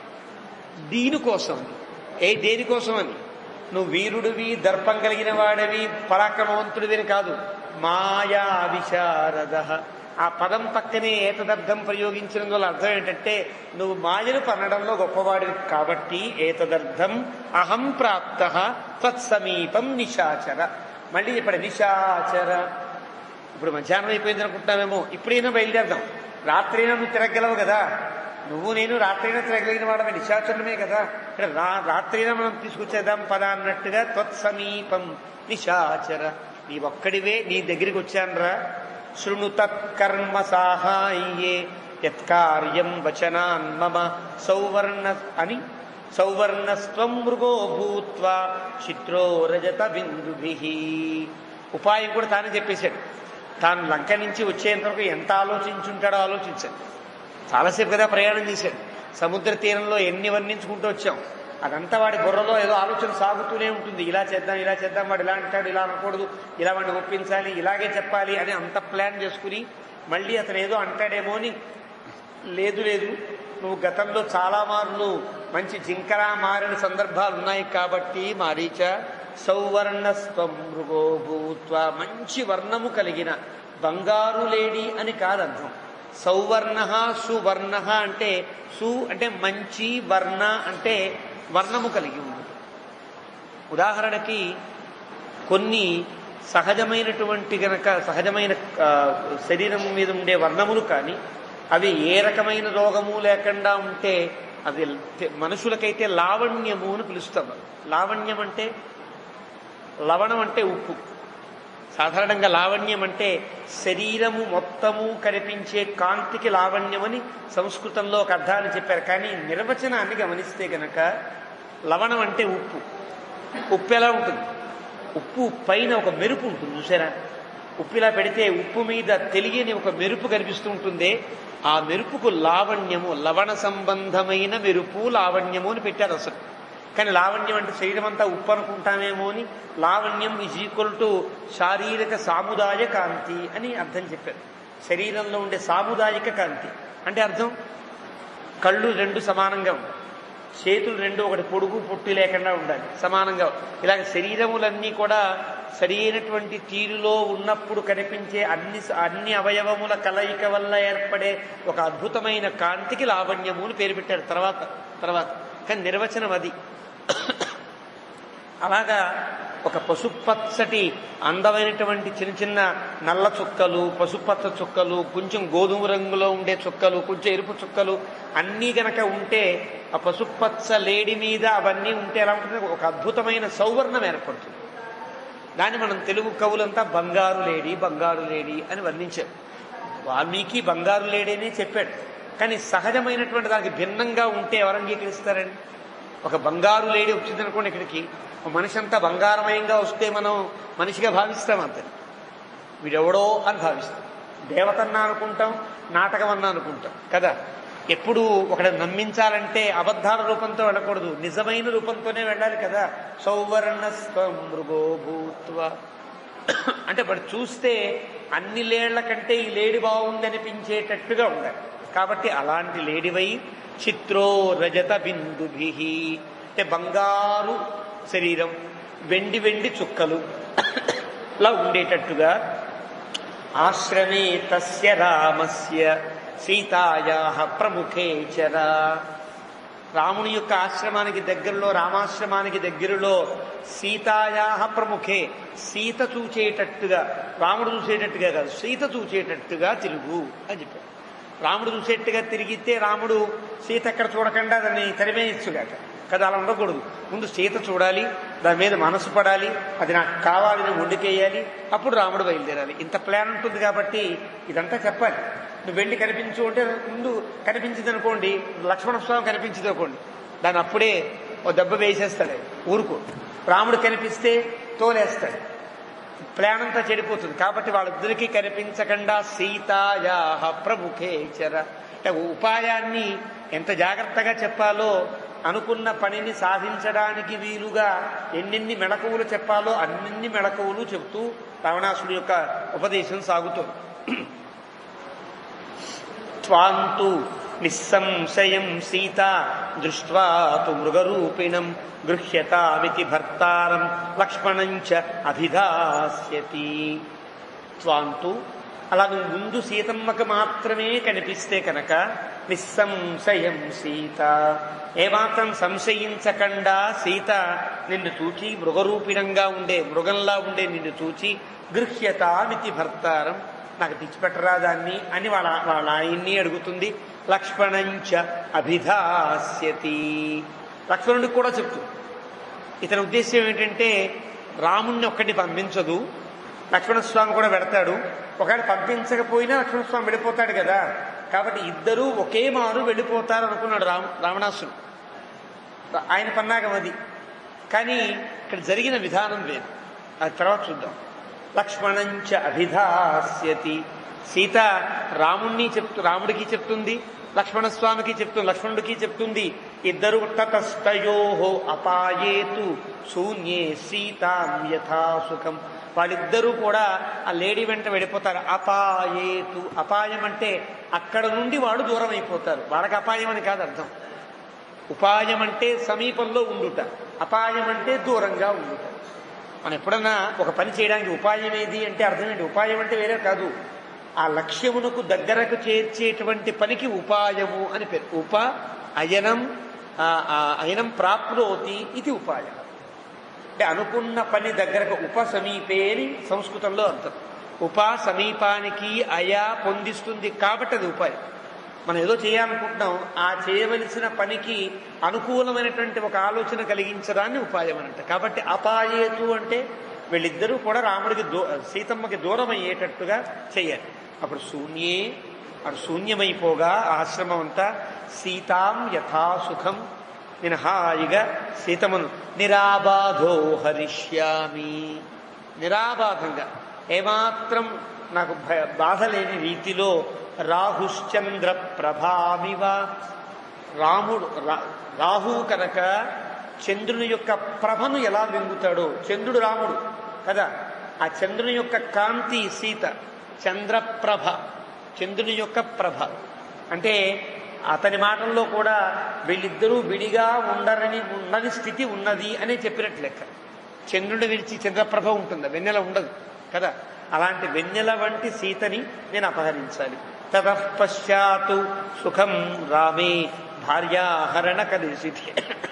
[SPEAKER 1] దీనికోసం ఏ దేనికోసం అని నువ్వు వీరుడివి దర్పం కలిగిన వాడివి పరాక్రమవంతుడివి అని కాదు మాయా విశారద ఆ పదం పక్కనే ఏతదర్థం ప్రయోగించడం వల్ల అర్థం ఏంటంటే నువ్వు మాయను పన్నడంలో గొప్పవాడివి కాబట్టి ఏతదర్థం అహం ప్రాప్త తత్సమీపం నిశాచర మళ్ళీ ఇప్పుడు నిశాచర ఇప్పుడు మధ్యాహ్నం అయిపోయింది అనుకుంటున్నామేమో ఇప్పుడైనా బయలుదేరదాం రాత్రైనా నువ్వు తిరగలవు కదా నువ్వు నేను రాత్రైనా తిరగలిగిన వాడమే నిశాచరణమే కదా ఇక్కడ రా రాత్రైనా మనం తీసుకొచ్చేద్దాం పద అన్నట్టుగా త్వత్సమీపం నిశాచర నీ ఒక్కడివే నీ దగ్గరికి వచ్చానురా శృణు తత్కర్మ సాహాయ్యే యత్కార్యం వచనాన్ మమ సౌవర్ణ అని సౌవర్ణస్త్వం మృగో భూత్వా చిత్రో రజత బిందుభి ఉపాయం కూడా తానే చెప్పేశాడు తాను లంక నుంచి వచ్చేంత వరకు ఎంత ఆలోచించుంటాడో ఆలోచించాడు చాలాసేపు కదా ప్రయాణం చేశాడు సముద్ర తీరంలో ఎన్ని వర్ణించుకుంటూ వచ్చాం అదంతా వాడి బుర్రలో ఏదో ఆలోచన సాగుతూనే ఉంటుంది ఇలా చేద్దాం ఇలా చేద్దాం వాడు ఇలా అంటాడు ఇలా అనకూడదు ఇలా వాడిని ఒప్పించాలి ఇలాగే చెప్పాలి అని అంత ప్లాన్ చేసుకుని మళ్ళీ అతను ఏదో అంటాడేమో అని లేదు లేదు నువ్వు గతంలో చాలా మార్లు మంచి జింకరా మారిన సందర్భాలు ఉన్నాయి కాబట్టి మారీచ సౌవర్ణస్వం మృగో భూత్వ మంచి వర్ణము కలిగిన బంగారు లేడి అని కాదర్థం సౌవర్ణ సువర్ణ అంటే సు అంటే మంచి వర్ణ అంటే వర్ణము కలిగి ఉంది ఉదాహరణకి కొన్ని సహజమైనటువంటి గనక సహజమైన ఆ, శరీరం మీద ఉండే వర్ణములు కానీ అవి ఏ రకమైన రోగము లేకుండా ఉంటే అది తె- మనుషులకైతే లావణ్యము అని పిలుస్తాం లావణ్యం అంటే లవణం అంటే ఉప్పు సాధారణంగా లావణ్యం అంటే శరీరము మొత్తము కనిపించే కాంతికి లావణ్యమని సంస్కృతంలో ఒక అర్థాన్ని చెప్పారు కానీ నిర్వచనాన్ని గమనిస్తే గనక లవణం అంటే ఉప్పు ఉప్పు ఎలా ఉంటుంది ఉప్పు పైన ఒక మెరుపు ఉంటుంది చూసారా ఉప్పు ఇలా పెడితే ఉప్పు మీద తెలియని ఒక మెరుపు కనిపిస్తూ ఉంటుంది ఆ మెరుపుకు లావణ్యము లవణ సంబంధమైన మెరుపు లావణ్యము అని పెట్టారు అసలు కానీ లావణ్యం అంటే శరీరం అంతా ఉప్పు అనుకుంటామేమో అని లావణ్యం ఈజ్ ఈక్వల్ టు శారీరక సాముదాయ కాంతి అని అర్థం చెప్పారు శరీరంలో ఉండే సాముదాయిక కాంతి అంటే అర్థం కళ్ళు రెండు సమానంగా ఉండాలి చేతులు రెండు ఒకటి పొడుగు పొట్టి లేకుండా ఉండాలి సమానంగా ఇలాగ శరీరములన్నీ కూడా సరి అయినటువంటి తీరులో ఉన్నప్పుడు కనిపించే అన్ని అన్ని అవయవముల కలయిక వల్ల ఏర్పడే ఒక అద్భుతమైన కాంతికి లావణ్యము అని పేరు పెట్టారు తర్వాత తర్వాత కానీ నిర్వచనం అది అలాగా ఒక పసుపచ్చటి అందమైనటువంటి చిన్న చిన్న నల్ల చుక్కలు పసుపచ్చ చుక్కలు కొంచెం గోధుమ రంగులో ఉండే చుక్కలు కొంచెం ఎరుపు చుక్కలు అన్నీ గనక ఉంటే ఆ పసుపచ్చ లేడి మీద అవన్నీ ఉంటే ఎలా ఉంటుంది ఒక అద్భుతమైన సౌవర్ణం ఏర్పడుతుంది దాన్ని మనం తెలుగు కవులంతా బంగారు లేడి బంగారు లేడి అని వర్ణించారు వాల్మీకి బంగారు లేడీనే చెప్పాడు కానీ సహజమైనటువంటి దానికి భిన్నంగా ఉంటే ఎవరు అంగీకరిస్తారండి ఒక బంగారు లేడీ వచ్చిందనుకోండి ఇక్కడికి ఒక మనిషి అంతా బంగారమయంగా వస్తే మనం మనిషిగా భావిస్తాం అంతే వీడెవడో అని భావిస్తాం దేవతన్నా అనుకుంటాం నాటకం అన్నా అనుకుంటాం కదా ఎప్పుడు ఒకటి నమ్మించాలంటే అబద్ధాల రూపంతో వెళ్ళకూడదు నిజమైన రూపంతోనే వెళ్ళాలి కదా సౌవర్ణ మృగో భూత్వ అంటే వాడు చూస్తే అన్ని లేళ్ల కంటే ఈ లేడి బాగుంది అనిపించేటట్టుగా ఉండాలి కాబట్టి అలాంటి లేడివై చిత్రో రజత బిందుభి అంటే బంగారు శరీరం వెండి వెండి చుక్కలు లా ఉండేటట్టుగా ఆశ్రమే తస్య రామస్య సీతాయా ప్రముఖే చరా రాముని యొక్క ఆశ్రమానికి దగ్గరలో రామాశ్రమానికి దగ్గరలో సీతాయా ప్రముఖే సీత చూచేటట్టుగా రాముడు చూసేటట్టుగా కాదు సీత చూచేటట్టుగా తిరుగు అని చెప్పాడు రాముడు చూసేట్టుగా తిరిగితే రాముడు సీత ఎక్కడ చూడకుండా దాన్ని తరిమేయచ్చుగాక కదా అలా ఉండకూడదు ముందు సీత చూడాలి దాని మీద మనసు పడాలి అది నాకు కావాలని వండుకేయాలి అప్పుడు రాముడు బయలుదేరాలి ఇంత ప్లాన్ ఉంటుంది కాబట్టి ఇదంతా చెప్పాలి నువ్వు వెళ్ళి కనిపించు అంటే ముందు కనిపించింది అనుకోండి లక్ష్మణ స్వామి కనిపించింది అనుకోండి దాన్ని అప్పుడే ఓ దెబ్బ వేసేస్తాడు ఊరుకో రాముడు కనిపిస్తే తోలేస్తాడు ప్లాన్ అంతా చెడిపోతుంది కాబట్టి వాళ్ళిద్దరికీ కనిపించకుండా సీతాయా ప్రముఖే చర అంటే ఉపాయాన్ని ఎంత జాగ్రత్తగా చెప్పాలో అనుకున్న పనిని సాధించడానికి వీలుగా ఎన్నెన్ని మెళకువలు చెప్పాలో అన్నెన్ని మెళకువలు చెబుతూ రావణాసుడి యొక్క ఉపదేశం సాగుతుంది త్వాంతు నిస్సంశయం సీత దృష్ట్వా తు మృగరూపిణం గృహ్యతామితి భర్తారం లక్ష్మణంచ అభిధాస్యతి త్వాంతు అలా నువ్వు ముందు సీతమ్మకు మాత్రమే కనిపిస్తే కనుక నిస్సంశయం సీత ఏమాత్రం సంశయించకుండా సీత నిన్ను చూచి మృగరూపిణంగా ఉండే మృగంలా ఉండే నిన్ను చూచి గృహ్యతామితి భర్తారం నాకు తెచ్చిపెట్టరా దాన్ని అని వాళ్ళ వాళ్ళ ఆయన్ని అడుగుతుంది లక్ష్మణంచ అభిధాస్యతి లక్ష్మణుడికి కూడా చెప్తుంది ఇతని ఉద్దేశం ఏంటంటే రాముణ్ణి ఒక్కటి పంపించదు లక్ష్మణస్వామి కూడా పెడతాడు ఒకవేళ పంపించకపోయినా లక్ష్మణస్వామి వెళ్ళిపోతాడు కదా కాబట్టి ఇద్దరూ ఒకే మారు వెళ్ళిపోతారు అనుకున్నాడు రామ రావణాసుడు ఆయన పన్నాగం అది కానీ ఇక్కడ జరిగిన విధానం వేరు అది తర్వాత చూద్దాం లక్ష్మణంచ అభిధాస్యతి సీత రాముణ్ణి చెప్తూ రాముడికి చెప్తుంది లక్ష్మణస్వామికి చెప్తుంది లక్ష్మణుడికి చెప్తుంది ఇద్దరు తతస్తయో అపాయేతు శూన్యే సీతాం యథా సుఖం వాళ్ళిద్దరూ కూడా ఆ లేడీ వెంట వెళ్ళిపోతారు అపాయేతు అపాయం అంటే అక్కడ నుండి వాడు దూరం అయిపోతారు వాళ్ళకి అపాయం అని కాదు అర్థం ఉపాయం అంటే సమీపంలో ఉండుట అపాయం అంటే దూరంగా ఉండుట మనం ఎప్పుడన్నా ఒక పని చేయడానికి ఉపాయం ఏది అంటే అర్థం ఏంటి ఉపాయం అంటే వేరే కాదు ఆ లక్ష్యమునకు దగ్గరకు చేర్చేటువంటి పనికి ఉపాయము అని పేరు ఉప అయనం ఆ, ఆ అయనం ప్రాప్నోతి ఇది ఉపాయం అంటే అనుకున్న పని దగ్గరకు ఉప సమీపే అని సంస్కృతంలో అర్థం ఉప సమీపానికి అయా పొందిస్తుంది కాబట్టి అది ఉపాయం మనం ఏదో చేయాలనుకుంటున్నాం ఆ చేయవలసిన పనికి అనుకూలమైనటువంటి ఒక ఆలోచన కలిగించడాన్ని ఉపాయం అనంట కాబట్టి అపాయేతు అంటే వీళ్ళిద్దరూ కూడా రాముడికి దూ సీతమ్మకి దూరం అయ్యేటట్టుగా చెయ్యాలి అప్పుడు శూన్యే అప్పుడు శూన్యమైపోగా ఆశ్రమం అంతా సీతాం యథాసుఖం నేను హాయిగా సీతమ్మను నిరాబాధో హరిష్యామి నిరాబాధంగా ఏమాత్రం నాకు భయ బాధ లేని రీతిలో రాహుశ్చంద్ర ప్రభామివ రాముడు రా- రాహువు కనుక చంద్రుని యొక్క ప్రభను ఎలా వెంగుతాడో చంద్రుడు రాముడు కదా ఆ చంద్రుని యొక్క కాంతి సీత చంద్రప్రభ చంద్రుని యొక్క ప్రభ అంటే అతని మాటల్లో కూడా వీళ్ళిద్దరూ విడిగా ఉండరని ఉండని స్థితి ఉన్నది అనే చెప్పినట్టు లెక్క చంద్రుడిని విడిచి చంద్రప్రభ ఉంటుంది వెన్నెల ఉండదు కదా అలాంటి వెన్నెల వంటి సీతని నేను అపహరించాలి తతఃపశ్చాతు సుఖం రామే భార్యాహరణ కలిసితి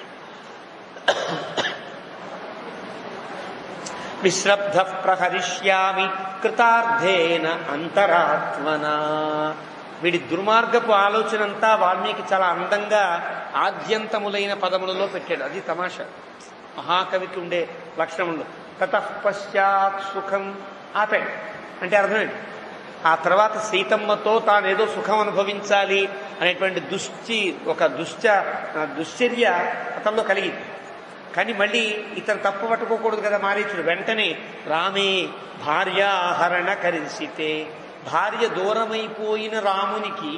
[SPEAKER 1] విశ్రబ్ధ ప్రహరిష్యామి కృతార్థేన అంతరాత్మనా వీడి దుర్మార్గపు ఆలోచన అంతా వాల్మీకి చాలా అందంగా ఆద్యంతములైన పదములలో పెట్టాడు అది తమాషా మహాకవికి ఉండే లక్షణములు తతఃపశ్చాత్ సుఖం ఆపాడు అంటే అర్థమేంటి ఆ తర్వాత సీతమ్మతో తానేదో సుఖం అనుభవించాలి అనేటువంటి దుశ్చి ఒక దుశ్చ దుశ్చర్య అతనిలో కలిగింది కానీ మళ్ళీ ఇతను తప్పు పట్టుకోకూడదు కదా మారీచుడు వెంటనే రామే భార్యాహరణ కరిసితే భార్య దూరమైపోయిన రామునికి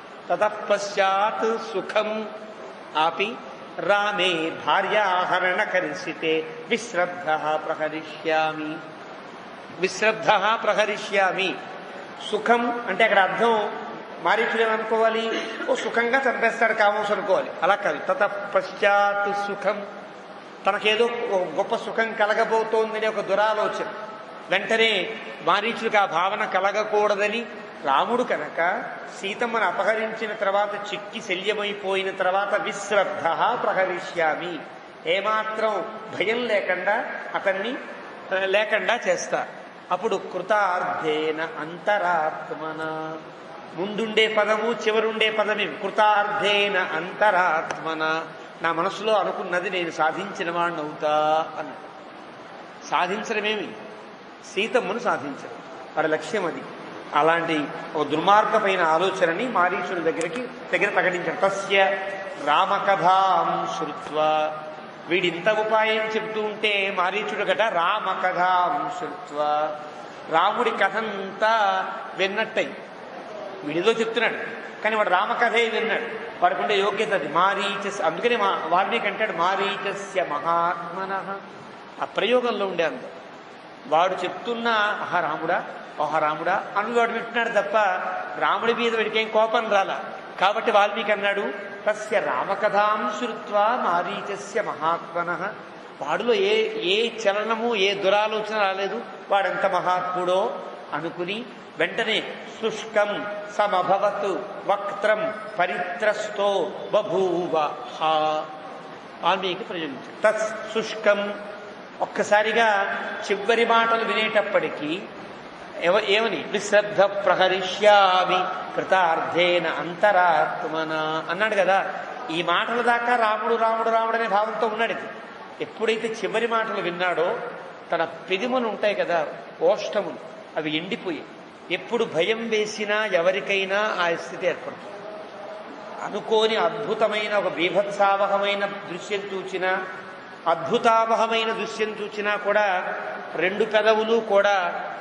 [SPEAKER 1] తతఃపశ్చాత్ సుఖం ఆపి రామే భార్యాహరణ కరిసితే విశ్రద్ధ ప్రహరిష్యామి విశ్రద్ధ ప్రహరిష్యామి సుఖం అంటే అక్కడ అర్థం మారీచుడు ఏమనుకోవాలి ఓ సుఖంగా చంపేస్తాడు కామోస్ అనుకోవాలి అలా కాదు తత పశ్చాత్ సుఖం తనకేదో ఓ గొప్ప సుఖం కలగబోతోందని ఒక దురాలోచన వెంటనే మారీచుడికి ఆ భావన కలగకూడదని రాముడు కనుక సీతమ్మను అపహరించిన తర్వాత చిక్కి శల్యమైపోయిన తర్వాత విశ్రద్ధ ప్రహరిష్యామి ఏమాత్రం భయం లేకుండా అతన్ని ఆ, లేకుండా చేస్తా అప్పుడు కృతార్థేన అంతరాత్మన ముందుండే పదము చివరుండే పదమే కృతార్థేన అంతరాత్మన నా మనసులో అనుకున్నది నేను సాధించిన వాడిని అవుతా అన్నాడు సాధించడమేమి సీతమ్మను సాధించడం వాడి లక్ష్యం అది అలాంటి ఒక దుర్మార్గమైన ఆలోచనని మారీచుడి దగ్గరికి దగ్గర ప్రకటించాడు తస్య రామకథాం శృత్వా వీడింత ఉపాయం చెబుతూ ఉంటే మారీచుడు గట రామకథాం శృత్వా రాముడి కథంతా విన్నట్టయి వీడిదో చెప్తున్నాడు కానీ వాడు రామకథే విన్నాడు వాడుకుండే యోగ్యత అది మారీచస్ అందుకనే మా వాల్మీకి అంటాడు మారీచస్య మహాత్మన ఆ ప్రయోగంలో ఉండే అంత వాడు చెప్తున్న ఆహా రాముడా ఓహా రాముడా అని వాడు వింటున్నాడు తప్ప రాముడి మీద వీడికేం కోపం రాలా కాబట్టి వాల్మీకి అన్నాడు తస్య రామకథాం శృత్వా మారీచస్య మహాత్మన వాడిలో ఏ ఏ చలనము ఏ దురాలోచన రాలేదు వాడెంత మహాత్ముడో అనుకుని వెంటనే శుష్కం సమభవత్ వక్త్రం పరిత్రస్తో బభూవ హా వాల్మీకి ప్రయోగించాడు తత్ శుష్కం ఒక్కసారిగా చివరి మాటలు వినేటప్పటికీ ఎవ ఏమని విశ్రద్ధ ప్రహరిష్యామి కృతార్థేన అంతరాత్మన అన్నాడు కదా ఈ మాటల దాకా రాముడు రాముడు రాముడు అనే భావంతో ఉన్నాడు ఇది. ఎప్పుడైతే చివరి మాటలు విన్నాడో తన పెదిములు ఉంటాయి కదా ఓష్టములు అవి ఎండిపోయి ఎప్పుడు భయం వేసినా ఎవరికైనా ఆ స్థితి ఏర్పడుతుంది అనుకోని అద్భుతమైన ఒక బీభత్సావహమైన దృశ్యం చూచినా అద్భుతావహమైన దృశ్యం చూచినా కూడా రెండు పెదవులు కూడా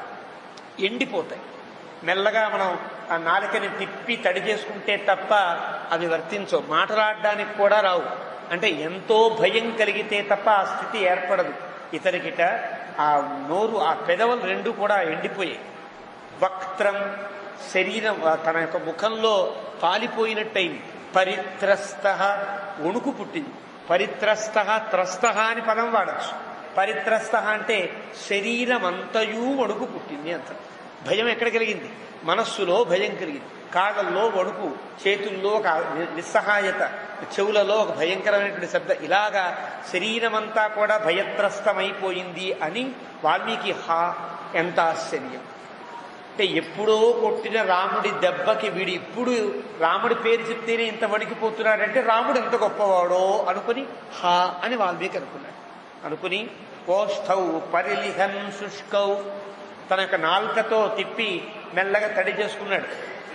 [SPEAKER 1] ఎండిపోతాయి మెల్లగా మనం ఆ నాలికని తిప్పి తడి చేసుకుంటే తప్ప అవి వర్తించవు మాట్లాడడానికి కూడా రావు అంటే ఎంతో భయం కలిగితే తప్ప ఆ స్థితి ఏర్పడదు ఇతనికిట ఆ నోరు ఆ పెదవులు రెండు కూడా ఎండిపోయాయి వక్త్రం శరీరం ఆ తన యొక్క ముఖంలో పాలిపోయినట్టయింది పరిత్రస్త వణుకు పుట్టింది పరిత్రస్త త్రస్త అని పదం వాడచ్చు పరిత్రస్త అంటే శరీరం అంతయు వణుకు పుట్టింది అంత భయం ఎక్కడ కలిగింది మనస్సులో భయం కలిగింది కాళ్ళల్లో వణుకు చేతుల్లో ఒక ని- నిస్సహాయత చెవులలో ఒక భయంకరమైనటువంటి శబ్ద ఇలాగా శరీరమంతా కూడా భయత్రస్తమైపోయింది అని వాల్మీకి హా ఎంత ఆశ్చర్యం అంటే ఎప్పుడో కొట్టిన రాముడి దెబ్బకి వీడు ఇప్పుడు రాముడి పేరు చెప్తేనే ఇంత వణికిపోతున్నాడంటే రాముడు ఎంత గొప్పవాడో అనుకుని హా అని వాల్మీకి అనుకున్నాడు అనుకుని ఓష్ఠౌ పరిలిహన్ శుష్కౌ తన యొక్క నాలుకతో తిప్పి మెల్లగా తడి చేసుకున్నాడు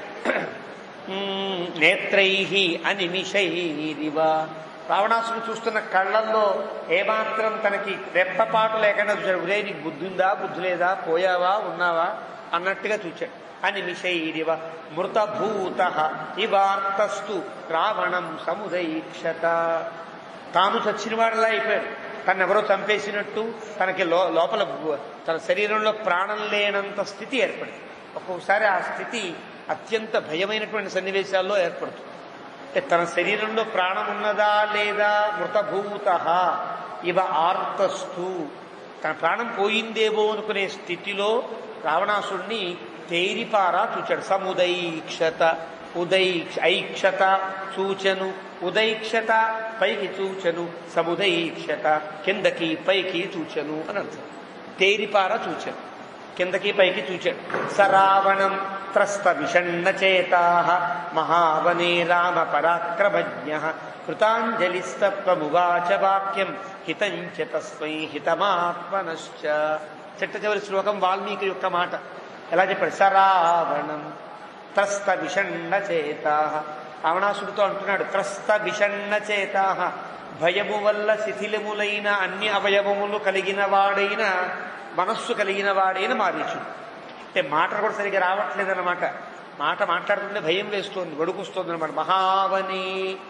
[SPEAKER 1] మ్మ్, నేత్రై అనిమిషైరివ రావణాసుడు చూస్తున్న కళ్ళల్లో ఏమాత్రం తనకి రెప్పపాటు లేకుండా చూశాడు ఉదయం నీకు బుద్ధి ఉందా బుద్ధి లేదా పోయావా ఉన్నావా అన్నట్టుగా చూచాడు అనిమిషైరివ మృతభూత ఇవార్తస్తు రావణం సముదైక్షత తాను చచ్చినవాడలా అయిపోయాడు తను ఎవరో చంపేసినట్టు తనకి లో లోపల బు- తన శరీరంలో ప్రాణం లేనంత స్థితి ఏర్పడింది ఒక్కొక్కసారి ఆ స్థితి అత్యంత భయమైనటువంటి సన్నివేశాల్లో ఏర్పడుతుంది అంటే తన శరీరంలో ప్రాణం ఉన్నదా లేదా మృతభూత ఇవ ఆర్తస్తు తన ప్రాణం పోయిందేమో అనుకునే స్థితిలో రావణాసుడిని తేరిపారా చూచాడు సముదైక్షత ఉదైక్ష ఐక్షత చూచను ఉదైక్షత పైకి చూచను సముదైక్షత కిందకి పైకి చూచను అని అర్థం తేరిపారా చూచను కిందకి పైకి చూచాడు సరావణం త్రస్త విషణ్ణ చేతా మహావనే రామ పరాక్రమజ్ఞ కృతాంజలిస్తత్వమువాచ వాక్యం హితంచ తస్మై హితమాత్మనశ్చ చిట్ట చివరి శ్లోకం వాల్మీకి యొక్క మాట ఎలా చెప్పాడు సరావణం త్రస్త విషణ్ణ చేత రావణాసుడితో అంటున్నాడు త్రస్త విషణ్ణ చేత భయము వల్ల శిథిలములైన అన్ని అవయవములు కలిగిన వాడైన మనస్సు కలిగిన వాడైన మారీచుడు అంటే మాట కూడా సరిగ్గా రావట్లేదన్నమాట మాట మాట్లాడుతుంటే భయం వేస్తోంది వడుకొస్తోంది అనమాట మహావని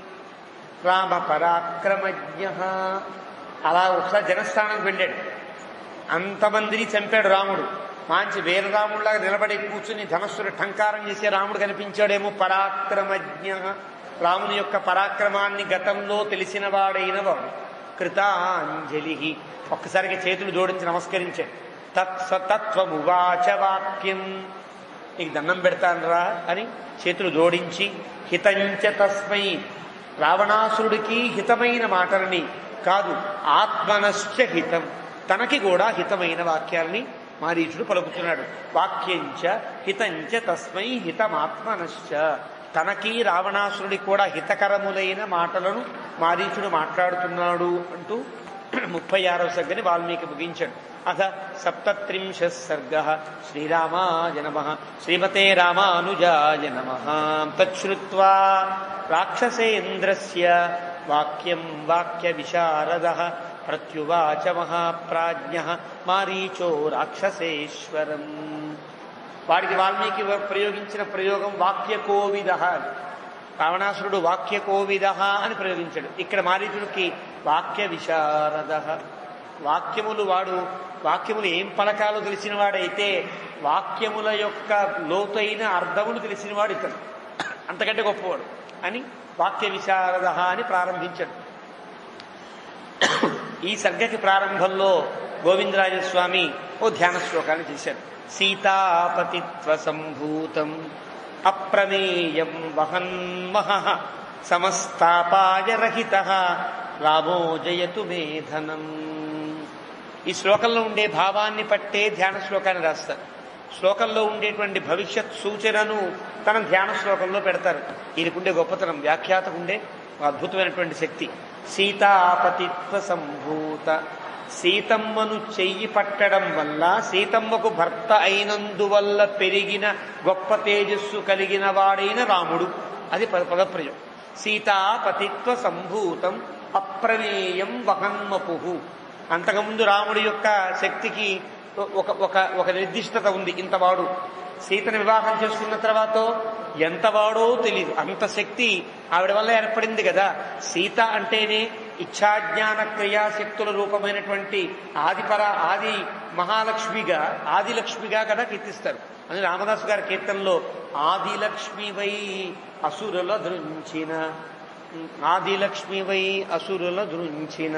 [SPEAKER 1] రామ పరాక్రమజ్ఞ అలా ఒకసారి జనస్థానానికి వెళ్ళాడు అంతమందిని చంపాడు రాముడు మంచి వీరరాముడిలాగా నిలబడి కూర్చుని ధనస్సును ఠంకారం చేసే రాముడు కనిపించాడేమో పరాక్రమజ్ఞ రాముని యొక్క పరాక్రమాన్ని గతంలో తెలిసిన వాడైన వాడు కృతాంజలి ఒక్కసారిగా చేతులు జోడించి నమస్కరించాడు తత్సతత్వమువాచ వాక్యం నీకు దండం పెడతానరా అని చేతులు జోడించి హితంచ తస్మై రావణాసురుడికి హితమైన మాటలని కాదు ఆత్మనశ్చ హితం తనకి కూడా హితమైన వాక్యాల్ని మారీచుడు పలుకుతున్నాడు వాక్యంచ హితంచ తస్మై హితమాత్మనశ్చ తనకి రావణాసురుడికి కూడా హితకరములైన మాటలను మారీచుడు మాట్లాడుతున్నాడు అంటూ ముప్పై ఆరవ సర్గని వాల్మీకి ముగించాడు అథ సప్తత్రింశ సర్గ శ్రీరామాయ నమ శ్రీమతే రామానుజాయ నమ తచ్చుత్వా రాక్షసేంద్రస్య వాక్యం వాక్య విశారద ప్రత్యువాచ మహాప్రాజ్ఞ మారీచో రాక్షసేశ్వరం వాడికి వాల్మీకి ప్రయోగించిన ప్రయోగం వాక్యకోవిద అని రావణాసురుడు వాక్యకోవిద అని ప్రయోగించాడు ఇక్కడ మారీచుడికి వాక్య విశారద వాక్యములు వాడు వాక్యములు ఏం పలకాలో తెలిసిన వాడైతే వాక్యముల యొక్క లోతైన అర్థములు తెలిసిన వాడు ఇతడు అంతకంటే గొప్పవాడు అని వాక్య విశారద అని ప్రారంభించాడు ఈ సర్గకి ప్రారంభంలో గోవిందరాజస్వామి ఓ ధ్యాన శ్లోకాన్ని చేశాడు సీతాపతిత్వ సంభూతం అప్రమేయం వహన్మహ సమస్తాపాయ రహిత రామో జయతు మేధనం ఈ శ్లోకంలో ఉండే భావాన్ని పట్టే ధ్యాన శ్లోకాన్ని రాస్తారు శ్లోకంలో ఉండేటువంటి భవిష్యత్ సూచనను తన ధ్యాన శ్లోకంలో పెడతారు ఈయనకుండే గొప్పతనం వ్యాఖ్యాతకుండే అద్భుతమైనటువంటి శక్తి సీతాపతిత్వ సంభూత సీతమ్మను చెయ్యి పట్టడం వల్ల సీతమ్మకు భర్త అయినందువల్ల పెరిగిన గొప్ప తేజస్సు కలిగిన వాడైన రాముడు అది పద- పదప్రయోగం సీతాపతిత్వ సంభూతం అప్రమేయం వహన్మపు అంతకుముందు రాముడి యొక్క శక్తికి ఒక ఒక ఒక నిర్దిష్టత ఉంది ఇంతవాడు సీతను వివాహం చేసుకున్న తర్వాత ఎంతవాడో తెలియదు అంత శక్తి ఆవిడ వల్ల ఏర్పడింది కదా సీత అంటేనే ఇచ్ఛాజ్ఞాన క్రియాశక్తుల రూపమైనటువంటి ఆదిపర ఆది మహాలక్ష్మిగా ఆదిలక్ష్మిగా కదా కీర్తిస్తారు అని రామదాసు గారి కీర్తనలో ఆదిలక్ష్మి వై అసురుల దృంచిన ఆదిలక్ష్మి వై అసురుల దృంచిన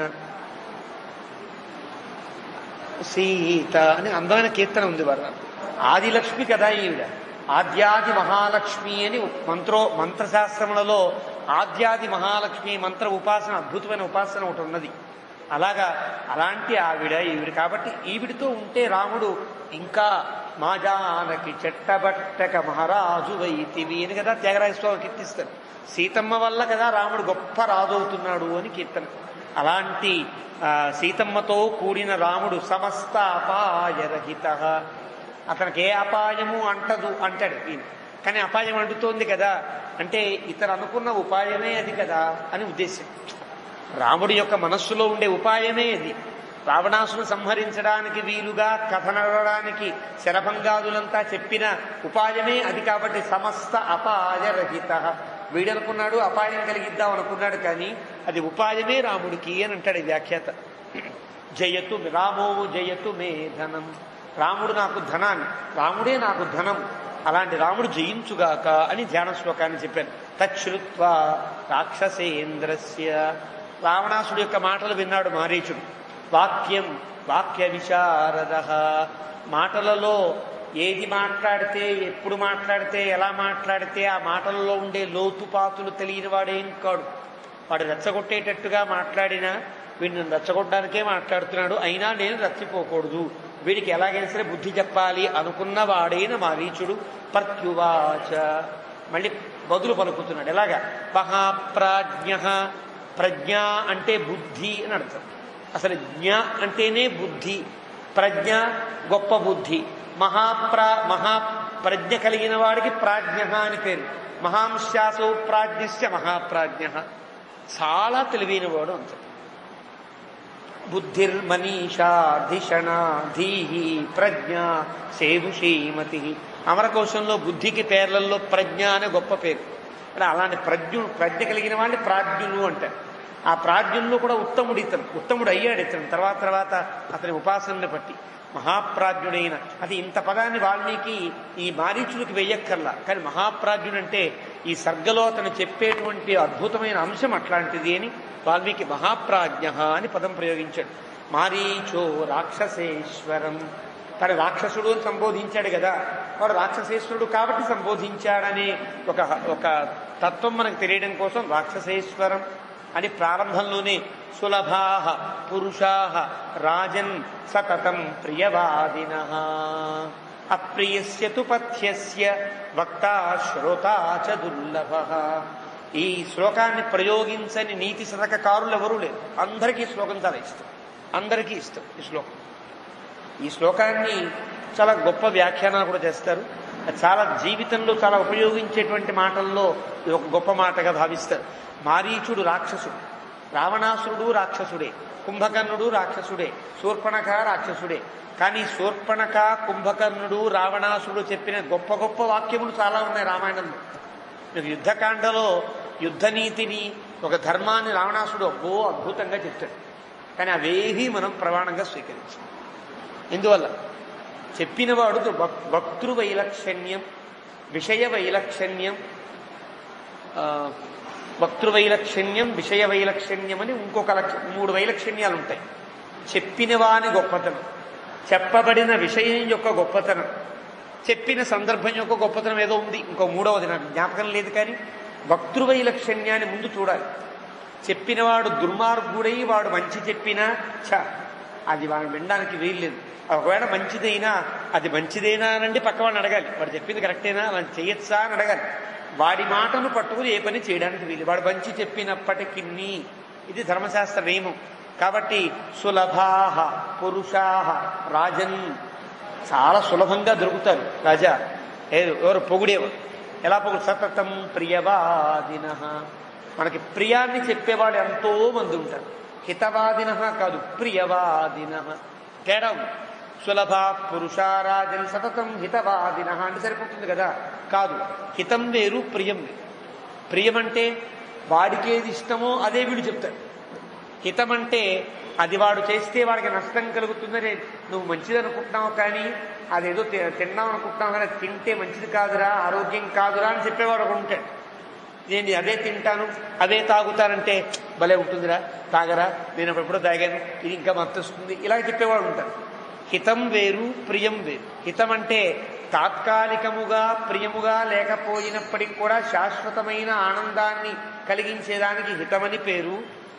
[SPEAKER 1] సీత అని అందమైన కీర్తన ఉంది వర్ణ ఆదిలక్ష్మి కదా ఈవిడ ఆద్యాది మహాలక్ష్మి అని మంత్రో మంత్రశాస్త్రములలో ఆద్యాది మహాలక్ష్మి మంత్ర ఉపాసన అద్భుతమైన ఉపాసన ఒకటి ఉన్నది అలాగా అలాంటి ఆవిడ ఈవిడ కాబట్టి ఈవిడితో ఉంటే రాముడు ఇంకా మా జానకి చెట్టబట్టక మహారాజు వైతివి అని కదా త్యాగరాజ స్వామి కీర్తిస్తారు సీతమ్మ వల్ల కదా రాముడు గొప్ప రాజు అవుతున్నాడు అని కీర్తన అలాంటి ఆ, సీతమ్మతో కూడిన రాముడు సమస్త అపాయరహిత అతనికి ఏ అపాయము అంటదు అంటాడు ఈయన కానీ అపాయం అంటుతోంది కదా అంటే ఇతను అనుకున్న ఉపాయమే అది కదా అని ఉద్దేశం రాముడి యొక్క మనస్సులో ఉండే ఉపాయమే అది రావణాసును సంహరించడానికి వీలుగా కథ నడవడానికి శరభంగాదులంతా చెప్పిన ఉపాయమే అది కాబట్టి సమస్త అపాయరహిత వీడనుకున్నాడు అపాయం కలిగిద్దాం అనుకున్నాడు కానీ అది ఉపాయమే రాముడికి అని అంటాడు ఈ వ్యాఖ్యాత జయతు రామో జయతు మే ధనం రాముడు నాకు ధనాన్ని రాముడే నాకు ధనం అలాంటి రాముడు జయించుగాక అని ధ్యాన శ్లోకాన్ని చెప్పాను తచ్చుత్వా రాక్షసేంద్రస్య రావణాసుడి యొక్క మాటలు విన్నాడు మారీచుడు వాక్యం వాక్య విశారద మాటలలో ఏది మాట్లాడితే ఎప్పుడు మాట్లాడితే ఎలా మాట్లాడితే ఆ మాటలలో ఉండే లోతుపాతులు తెలియని వాడేం కాడు వాడు రెచ్చగొట్టేటట్టుగా మాట్లాడినా వీడిని రెచ్చగొట్టడానికే మాట్లాడుతున్నాడు అయినా నేను రెచ్చిపోకూడదు వీడికి ఎలాగైనా సరే బుద్ధి చెప్పాలి అనుకున్న వాడైన మారీచుడు ప్రత్యువాచ మళ్ళీ బదులు పలుకుతున్నాడు ఎలాగా మహాప్రాజ్ఞ ప్రజ్ఞ అంటే బుద్ధి అని అర్థం అసలు జ్ఞ అంటేనే బుద్ధి ప్రజ్ఞ గొప్ప బుద్ధి మహాప్రా మహా ప్రజ్ఞ కలిగిన వాడికి ప్రాజ్ఞ అని పేరు మహాంశాసో ప్రాజ్ఞస్య మహాప్రాజ్ఞ చాలా తెలివైన వాడు అంత బుద్ధిర్మనీషా ధిషణ ధీహి ప్రజ్ఞ సేవుషీమతి అమరకోశంలో బుద్ధికి పేర్లలో ప్రజ్ఞ అనే గొప్ప పేరు అంటే అలాంటి ప్రజ్ఞు ప్రజ్ఞ కలిగిన వాళ్ళని ప్రాజ్ఞులు అంటారు ఆ ప్రాజ్ఞుల్లో కూడా ఉత్తముడు ఇతను ఉత్తముడు అయ్యాడు ఇతను తర్వాత తర్వాత అతని ఉపాసనని బట్టి మహాప్రాజ్ఞుడైన అది ఇంత పదాన్ని వాల్మీకి ఈ మారీచుడికి వెయ్యక్కర్లా కానీ మహాప్రాజ్ఞుడంటే ఈ సర్గలో అతను చెప్పేటువంటి అద్భుతమైన అంశం అట్లాంటిది అని వాల్మీకి మహాప్రాజ్ఞ అని పదం ప్రయోగించాడు మారీచో రాక్షసేశ్వరం తను రాక్షసుడు అని సంబోధించాడు కదా వాడు రాక్షసేశ్వరుడు కాబట్టి సంబోధించాడనే ఒక ఒక తత్వం మనకు తెలియడం కోసం రాక్షసేశ్వరం అని ప్రారంభంలోనే సులభా పురుషా రాజన్ సతతం ప్రియవాదిన అప్రియస్య తు పథ్యస్య వక్త శ్రోతా చ దుర్లభ ఈ శ్లోకాన్ని ప్రయోగించని నీతి శతకకారులు ఎవరూ లేరు అందరికీ ఈ శ్లోకం చాలా ఇష్టం అందరికీ ఇష్టం ఈ శ్లోకం ఈ శ్లోకాన్ని చాలా గొప్ప వ్యాఖ్యానాలు కూడా చేస్తారు అది చాలా జీవితంలో చాలా ఉపయోగించేటువంటి మాటల్లో ఇది ఒక గొప్ప మాటగా భావిస్తారు మారీచుడు రాక్షసుడు రావణాసురుడు రాక్షసుడే కుంభకర్ణుడు రాక్షసుడే శూర్పణఖ రాక్షసుడే కానీ శూర్పణఖ కుంభకర్ణుడు రావణాసురుడు చెప్పిన గొప్ప గొప్ప వాక్యములు చాలా ఉన్నాయి రామాయణంలో మీకు యుద్ధకాండలో యుద్ధనీతిని ఒక ధర్మాన్ని రావణాసుడు అబ్బో అద్భుతంగా చెప్తాడు కానీ అవేవీ మనం ప్రమాణంగా స్వీకరించాం ఎందువల్ల చెప్పినవాడు వక్- వక్తృ వైలక్షణ్యం విషయ వైలక్షణ్యం ఆ, వక్తృ వైలక్షణ్యం విషయ వైలక్షణ్యం అని ఇంకొక లక్ష మూడు వైలక్షణ్యాలు ఉంటాయి చెప్పినవాని గొప్పతనం చెప్పబడిన విషయం యొక్క గొప్పతనం చెప్పిన సందర్భం యొక్క గొప్పతనం ఏదో ఉంది ఇంకో మూడవది నాకు జ్ఞాపకం లేదు కానీ వక్తృ వైలక్షణ్యాన్ని ముందు చూడాలి చెప్పినవాడు దుర్మార్గుడై వాడు మంచి చెప్పినా చ అది వాడు వినడానికి వీల్లేదు ఒకవేళ మంచిదైనా అది మంచిదేనా అనండి పక్క వాడిని అడగాలి వాడు చెప్పింది కరెక్టేనా వాడు చేయొచ్చా అని అడగాలి వాడి మాటను పట్టుకుని ఏ పని చేయడానికి వీలు వాడు మంచి చెప్పినప్పటికీ ఇది ధర్మశాస్త్ర నియమం కాబట్టి సులభాహ పురుషాహ రాజన్ చాలా సులభంగా దొరుకుతారు రాజా ఏదో ఎవరు పొగిడేవారు ఎలా పొగుడు సతతం ప్రియవాదిన మనకి ప్రియాన్ని చెప్పేవాడు ఎంతో మంది ఉంటారు హితవాదిన కాదు ప్రియవాదిన తేడా ఉంది సులభ పురుషారాజన్ సతతం హితవాదిన అంటే సరిపోతుంది కదా కాదు హితం వేరు ప్రియం వేరు ప్రియం అంటే వాడికి ఏది ఇష్టమో అదే వీడు చెప్తాడు హితం అంటే అది వాడు చేస్తే వాడికి నష్టం కలుగుతుందని నువ్వు మంచిది అనుకుంటున్నావు కానీ అదేదో తి- తిందాం అనుకుంటున్నావు కానీ అది తింటే మంచిది కాదురా ఆరోగ్యం కాదురా అని చెప్పేవాడు ఒకడు ఉంటాడు నేను అదే తింటాను అదే తాగుతానంటే భలే ఉంటుందిరా తాగరా నేను ఎప్పుడో తాగాను ఇది ఇంకా మత్తొస్తుంది ఇలా చెప్పేవాడు ఉంటారు హితం వేరు ప్రియం వేరు హితం అంటే తాత్కాలికముగా ప్రియముగా లేకపోయినప్పటికీ కూడా శాశ్వతమైన ఆనందాన్ని కలిగించేదానికి హితమని పేరు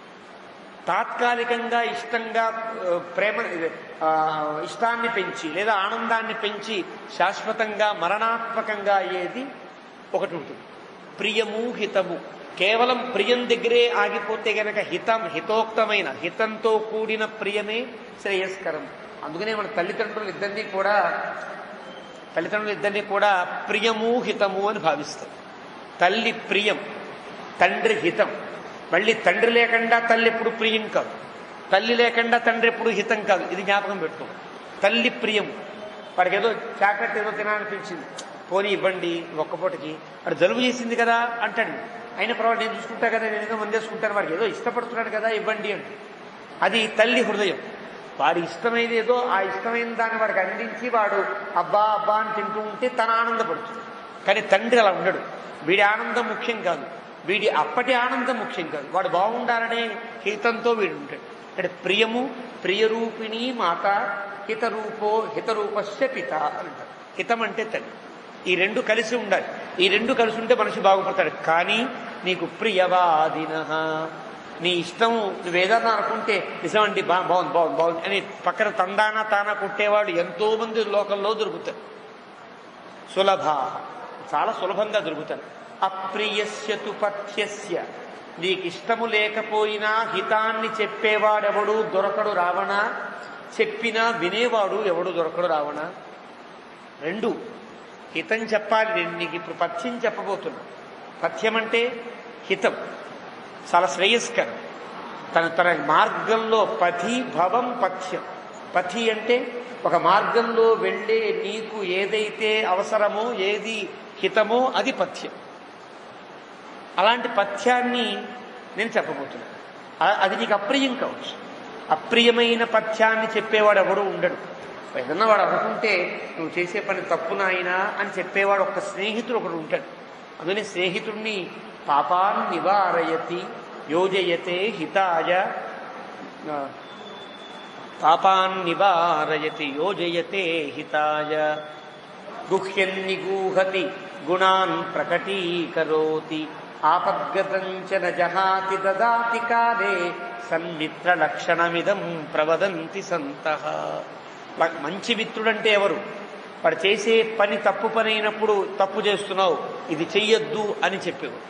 [SPEAKER 1] తాత్కాలికంగా ఇష్టంగా ఆ, ప్రేమ ఆ, ఇష్టాన్ని పెంచి లేదా ఆనందాన్ని పెంచి శాశ్వతంగా మరణాత్మకంగా అయ్యేది ఒకటి ఉంటుంది ప్రియము హితము కేవలం ప్రియం దగ్గరే ఆగిపోతే గనక హితం హితోక్తమైన హితంతో కూడిన ప్రియమే శ్రేయస్కరం అందుకనే మన తల్లిదండ్రులు ఇద్దరినీ కూడా తల్లిదండ్రులు ఇద్దరినీ కూడా ప్రియము హితము అని భావిస్తారు తల్లి ప్రియం తండ్రి హితం మళ్ళీ తండ్రి లేకుండా తల్లి ఎప్పుడు ప్రియం కాదు తల్లి లేకుండా తండ్రి ఎప్పుడు హితం కాదు ఇది జ్ఞాపకం పెట్టుకో తల్లి ప్రియం వాడికి ఏదో చాక్లెట్ ఏదో తినాలనిపించింది పోనీ ఇవ్వండి ఒక్కపూటకి వాడు జలుబు చేసింది కదా అంటాడు అయిన పర్వాలేదు నేను చూసుకుంటా కదా నేను ఏదో మందేసుకుంటాను వాడికి ఏదో ఇష్టపడుతున్నాడు కదా ఇవ్వండి అంటే అది తల్లి హృదయం వాడి ఇష్టమైనది ఏదో ఆ ఇష్టమైన దాన్ని వాడికి అందించి వాడు అబ్బా అబ్బా అని తింటూ ఉంటే తన ఆనందపడుతుంది కానీ తండ్రి అలా ఉండడు వీడి ఆనందం ముఖ్యం కాదు వీడి అప్పటి ఆనందం ముఖ్యం కాదు వాడు బాగుండాలనే హితంతో వీడు ఉంటాడు అంటే ప్రియము ప్రియరూపిణి మాత హితరూపో హితరూపస్య పిత అని అంటారు హితం అంటే తల్లి ఈ రెండు కలిసి ఉండాలి ఈ రెండు కలిసి ఉంటే మనిషి బాగుపడతాడు కానీ నీకు ప్రియవాదిన నీ ఇష్టం నువ్వేదన్నా అనుకుంటే నిజమండి బా బాగుంది బాగుంది బాగుంది అని పక్కన తందానా తానా కొట్టేవాడు ఎంతో మంది లోకంలో దొరుకుతారు సులభా చాలా సులభంగా దొరుకుతారు అప్రియస్య తు పథ్యస్య నీకు ఇష్టము లేకపోయినా హితాన్ని చెప్పేవాడెవడు దొరకడు రావణ చెప్పినా వినేవాడు ఎవడు దొరకడు రావణ రెండు హితం చెప్పాలి నేను నీకు ఇప్పుడు పథ్యం చెప్పబోతున్నా పథ్యం అంటే హితం చాలా శ్రేయస్కరం తన తన మార్గంలో పథి భవం పథ్యం పథి అంటే ఒక మార్గంలో వెళ్ళే నీకు ఏదైతే అవసరమో ఏది హితమో అది పథ్యం అలాంటి పథ్యాన్ని నేను చెప్పబోతున్నాను ఆ- అది నీకు అప్రియం కావచ్చు అప్రియమైన పథ్యాన్ని చెప్పేవాడు ఎవడు ఉండడు ఏదన్నా వాడు అనుకుంటే నువ్వు చేసే పని తప్పు నాయనా అని చెప్పేవాడు ఒక స్నేహితుడు ఒకడు ఉంటాడు అందుకని స్నేహితుడిని పాపాన్ నివారయతి యోజయతే హితాయ ఆ, పాపాన్ నివారయతి యోజయతే హితాయ గుహ్యన్నిగూహతి గుణాన్ ప్రకటీకరోతి ఆపద్గతంచ న జహాతి దదాతి కాలే సన్మిత్ర లక్షణమిదం ప్రవదంతి సంతః ల- మంచి మిత్రుడంటే ఎవరు వాడు చేసే పని తప్పు పని అయినప్పుడు తప్పు చేస్తున్నావు ఇది చెయ్యొద్దు అని చెప్పేవాడు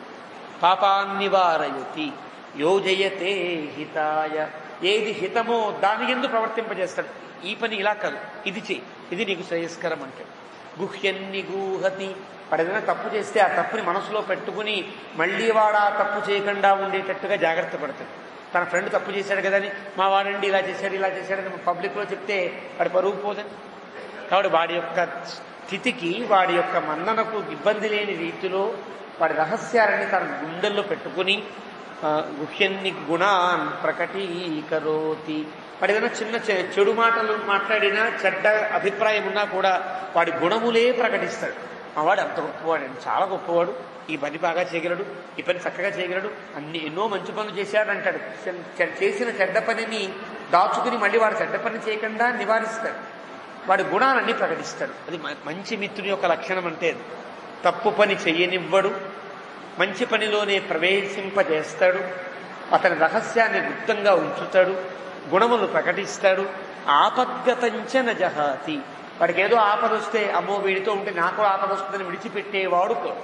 [SPEAKER 1] పాపాన్నివారయతి యోజయతే హితాయ ఏది హితమో దాని ఎందు ప్రవర్తింపజేస్తాడు ఈ పని ఇలా కాదు ఇది చెయ్యి ఇది నీకు శ్రేయస్కరం అంటే గుహ్యన్ని గూహతి వాడు ఏదైనా తప్పు చేస్తే ఆ తప్పుని మనసులో పెట్టుకుని మళ్ళీ వాడు ఆ తప్పు చేయకుండా ఉండేటట్టుగా జాగ్రత్త పడతాడు తన ఫ్రెండ్ తప్పు చేశాడు కదని మా వాడండి ఇలా చేశాడు ఇలా చేశాడని పబ్లిక్లో చెప్తే వాడి పరుగు పోదని కాబట్టి వాడి యొక్క స్థితికి వాడి యొక్క మన్ననకు ఇబ్బంది లేని రీతిలో వాడి రహస్యాలని తన గుండెల్లో పెట్టుకుని ఆ, గుహ్యన్ని గుణాన్ ప్రకటీకరోతి వాడు ఏదైనా చిన్న చె- చెడు మాటలు మాట్లాడినా చెడ్డ అభిప్రాయం ఉన్నా కూడా వాడి గుణములే ప్రకటిస్తాడు మా వాడు అంత గొప్పవాడు అండి చాలా గొప్పవాడు ఈ పని బాగా చేయగలడు ఈ పని చక్కగా చేయగలడు అన్ని ఎన్నో మంచి పనులు చేశాడు అంటాడు చె- చె- చేసిన చెడ్డ పనిని దాచుకుని మళ్ళీ వాడు చెడ్డ పని చేయకుండా నివారిస్తాడు వాడి గుణాలన్నీ ప్రకటిస్తాడు అది మ- మంచి మిత్రుని యొక్క లక్షణం అంటే అది. తప్పు పని చెయ్యనివ్వడు మంచి పనిలోనే ప్రవేశింపజేస్తాడు అతని రహస్యాన్ని గుప్తంగా ఉంచుతాడు గుణములు ప్రకటిస్తాడు ఆపద్గతంచ నజహాతి వాడికి ఏదో ఆపద వస్తే అమ్మో వీడితో ఉంటే నాకు ఆపద వస్తుందని విడిచిపెట్టేవాడు కాదు.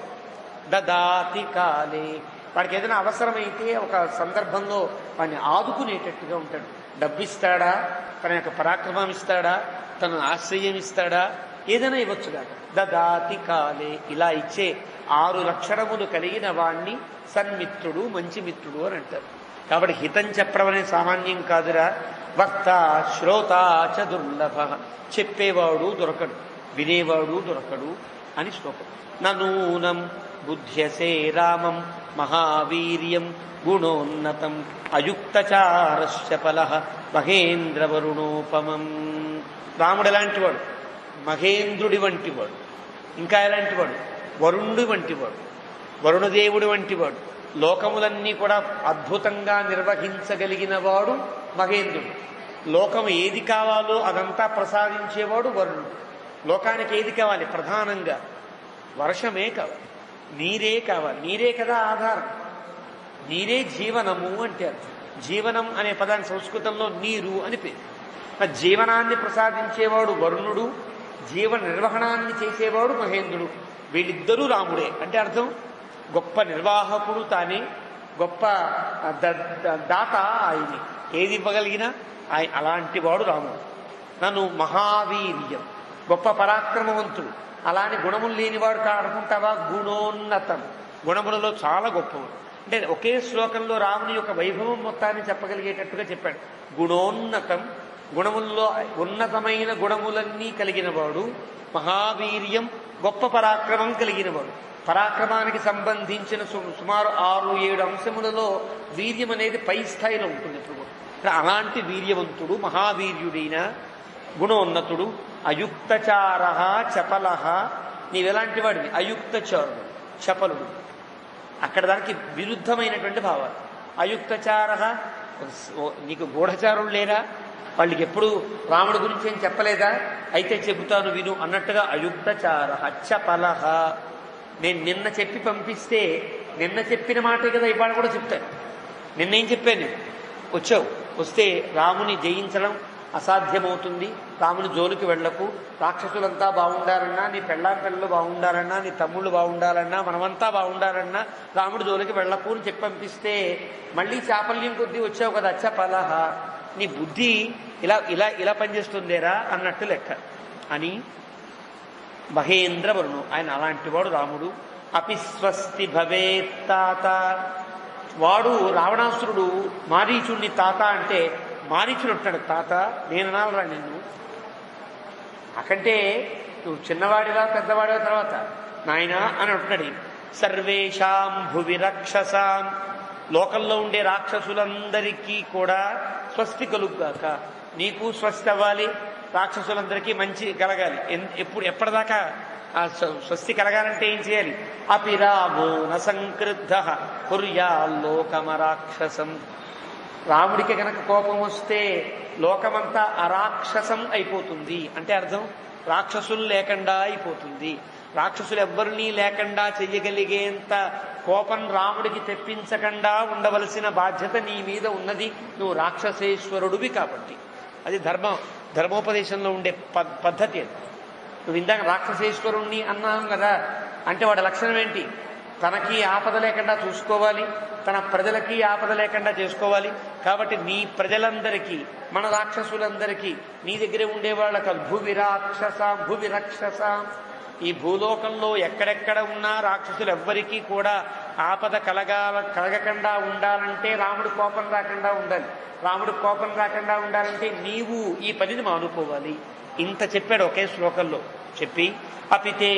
[SPEAKER 1] దదాతి కాలే వాడికి ఏదైనా అవసరమైతే ఒక సందర్భంలో వాడిని ఆదుకునేటట్టుగా ఉంటాడు డబ్బిస్తాడా తన యొక్క పరాక్రమం ఇస్తాడా తన ఆశ్రయం ఇస్తాడా ఏదైనా ఇవ్వచ్చుగా దదాతి కాలే ఇలా ఇచ్చే ఆరు లక్షణములు కలిగిన వాణ్ణి సన్మిత్రుడు మంచి మిత్రుడు అని అంటారు కాబట్టి హితం చెప్పడం అనేది సామాన్యం కాదురా వక్త శ్రోత చ దుర్లభ చెప్పేవాడు దొరకడు వినేవాడు దొరకడు అని శ్లోకం నూనం బుద్ధ్యసే రామం మహావీర్యం గుణోన్నతం అయుక్తచారస్య ఫల మహేంద్రవరుణోపమం రాముడు ఎలాంటి వాడు మహేంద్రుడి వంటి వాడు ఇంకా ఎలాంటి వాడు వరుణుడి వంటి వాడు వరుణదేవుడి వంటి వాడు లోకములన్నీ కూడా అద్భుతంగా నిర్వహించగలిగిన వాడు మహేంద్రుడు లోకం ఏది కావాలో అదంతా ప్రసాదించేవాడు వరుణుడు లోకానికి ఏది కావాలి ప్రధానంగా వర్షమే కావాలి నీరే కావాలి నీరే కదా ఆధారం నీరే జీవనము అంటే అర్థం జీవనం అనే పదాన్ని సంస్కృతంలో నీరు అని పేరు ఆ జీవనాన్ని ప్రసాదించేవాడు వరుణుడు జీవన నిర్వహణాన్ని చేసేవాడు మహేంద్రుడు వీళ్ళిద్దరూ రాముడే అంటే అర్థం గొప్ప నిర్వాహకుడు తానే గొప్ప ద- ద- దాత ఆయనే ఏది ఇవ్వగలిగినా ఆయన అలాంటి వాడు రాముడు నన్ను మహావీర్యం గొప్ప పరాక్రమవంతుడు అలాని గుణములు లేనివాడు కానుకుంటావా గుణోన్నతం గుణములలో చాలా గొప్పవాడు అంటే ఒకే శ్లోకంలో రాముని యొక్క వైభవం మొత్తాన్ని చెప్పగలిగేటట్టుగా చెప్పాడు గుణోన్నతం గుణముల్లో ఉన్నతమైన గుణములన్నీ కలిగిన వాడు మహావీర్యం గొప్ప పరాక్రమం కలిగిన వాడు పరాక్రమానికి సంబంధించిన సు- సుమారు ఆరు ఏడు అంశములలో వీర్యం అనేది పై స్థాయిలో ఉంటుంది ఇప్పుడు కూడా. ఇక్కడ అలాంటి వీర్యవంతుడు మహావీర్యుడైన గుణోన్నతుడు అయుక్తచార చపల నీవెలాంటి వాడివి అయుక్తచారుడు చపలుడు అక్కడ దానికి విరుద్ధమైనటువంటి భావాలు అయుక్తచార నీకు గూఢచారులు లేరా వాళ్ళకి ఎప్పుడు రాముడి గురించి ఏం చెప్పలేదా అయితే చెబుతాను విను అన్నట్టుగా అయుక్తచార చపలహ నేను నిన్న చెప్పి పంపిస్తే నిన్న చెప్పిన మాటే కదా ఇవాళ కూడా చెప్తాను నిన్నేం చెప్పాను నేను? వచ్చావు వస్తే రాముని జయించడం అసాధ్యమవుతుంది రాముని జోలికి వెళ్ళకు రాక్షసులంతా బాగుండాలన్నా నీ పెళ్ళాం పిల్లలు బాగుండాలన్నా నీ తమ్ముళ్ళు బాగుండాలన్నా మనమంతా బాగుండాలన్నా రాముడి జోలికి వెళ్ళకు అని చెప్పి పంపిస్తే మళ్ళీ చాపల్యం కొద్దీ వచ్చావు కదా అచ్చ పలహ నీ బుద్ధి ఇలా ఇలా ఇలా పనిచేస్తుందేరా అన్నట్టు లెక్క అని మహేంద్ర వరుణు ఆయన అలాంటి వాడు రాముడు అపిస్వస్తి భవేత్ తాత వాడు రావణాసురుడు మారీచుడిని తాత అంటే మారీచుడు అంటాడు తాత నేను అనాలరా నిన్ను నాకంటే నువ్వు చిన్నవాడివా పెద్దవాడివా తర్వాత నాయనా అని అంటున్నాడు సర్వేషాం భువి రక్షసాం లోకంలో ఉండే రాక్షసులందరికీ కూడా స్వస్తి కలుగుగాక నీకు స్వస్తి అవ్వాలి రాక్షసులందరికీ మంచి కలగాలి ఎన్- ఎప్పుడు ఎప్పటిదాకా ఆ స్వ- స్వస్తి కలగాలంటే ఏం చేయాలి అపిరామో నసంక్రుద్ధ కుర్యాల్లోకమరాక్షసం రాముడికి గనక కోపం వస్తే లోకమంతా అరాక్షసం అయిపోతుంది అంటే అర్థం రాక్షసులు లేకుండా అయిపోతుంది రాక్షసులు ఎవ్వరినీ లేకుండా చెయ్యగలిగేంత కోపం రాముడికి తెప్పించకుండా ఉండవలసిన బాధ్యత నీ మీద ఉన్నది నువ్వు రాక్షసేశ్వరుడివి కాబట్టి అది ధర్మ ధర్మోపదేశంలో ఉండే పద్- పద్ధతి అది నువ్వు ఇందాక రాక్షసేశ్వరుణ్ణి అన్నాం కదా అంటే వాడి లక్షణం ఏంటి తనకి ఆపద లేకుండా చూసుకోవాలి తన ప్రజలకి ఆపద లేకుండా చేసుకోవాలి కాబట్టి నీ ప్రజలందరికీ మన రాక్షసులందరికీ నీ దగ్గరే ఉండే వాళ్ళకి భూవి రాక్షస భూవి రక్షస ఈ భూలోకంలో ఎక్కడెక్కడ ఉన్నా రాక్షసులు ఎవ్వరికీ కూడా ఆపద కలగాల కలగకుండా ఉండాలంటే రాముడు కోపం రాకుండా ఉండాలి రాముడు కోపం రాకుండా ఉండాలంటే నీవు ఈ పనిని మానుకోవాలి ఇంత చెప్పాడు ఒకే శ్లోకంలో చెప్పి అపితే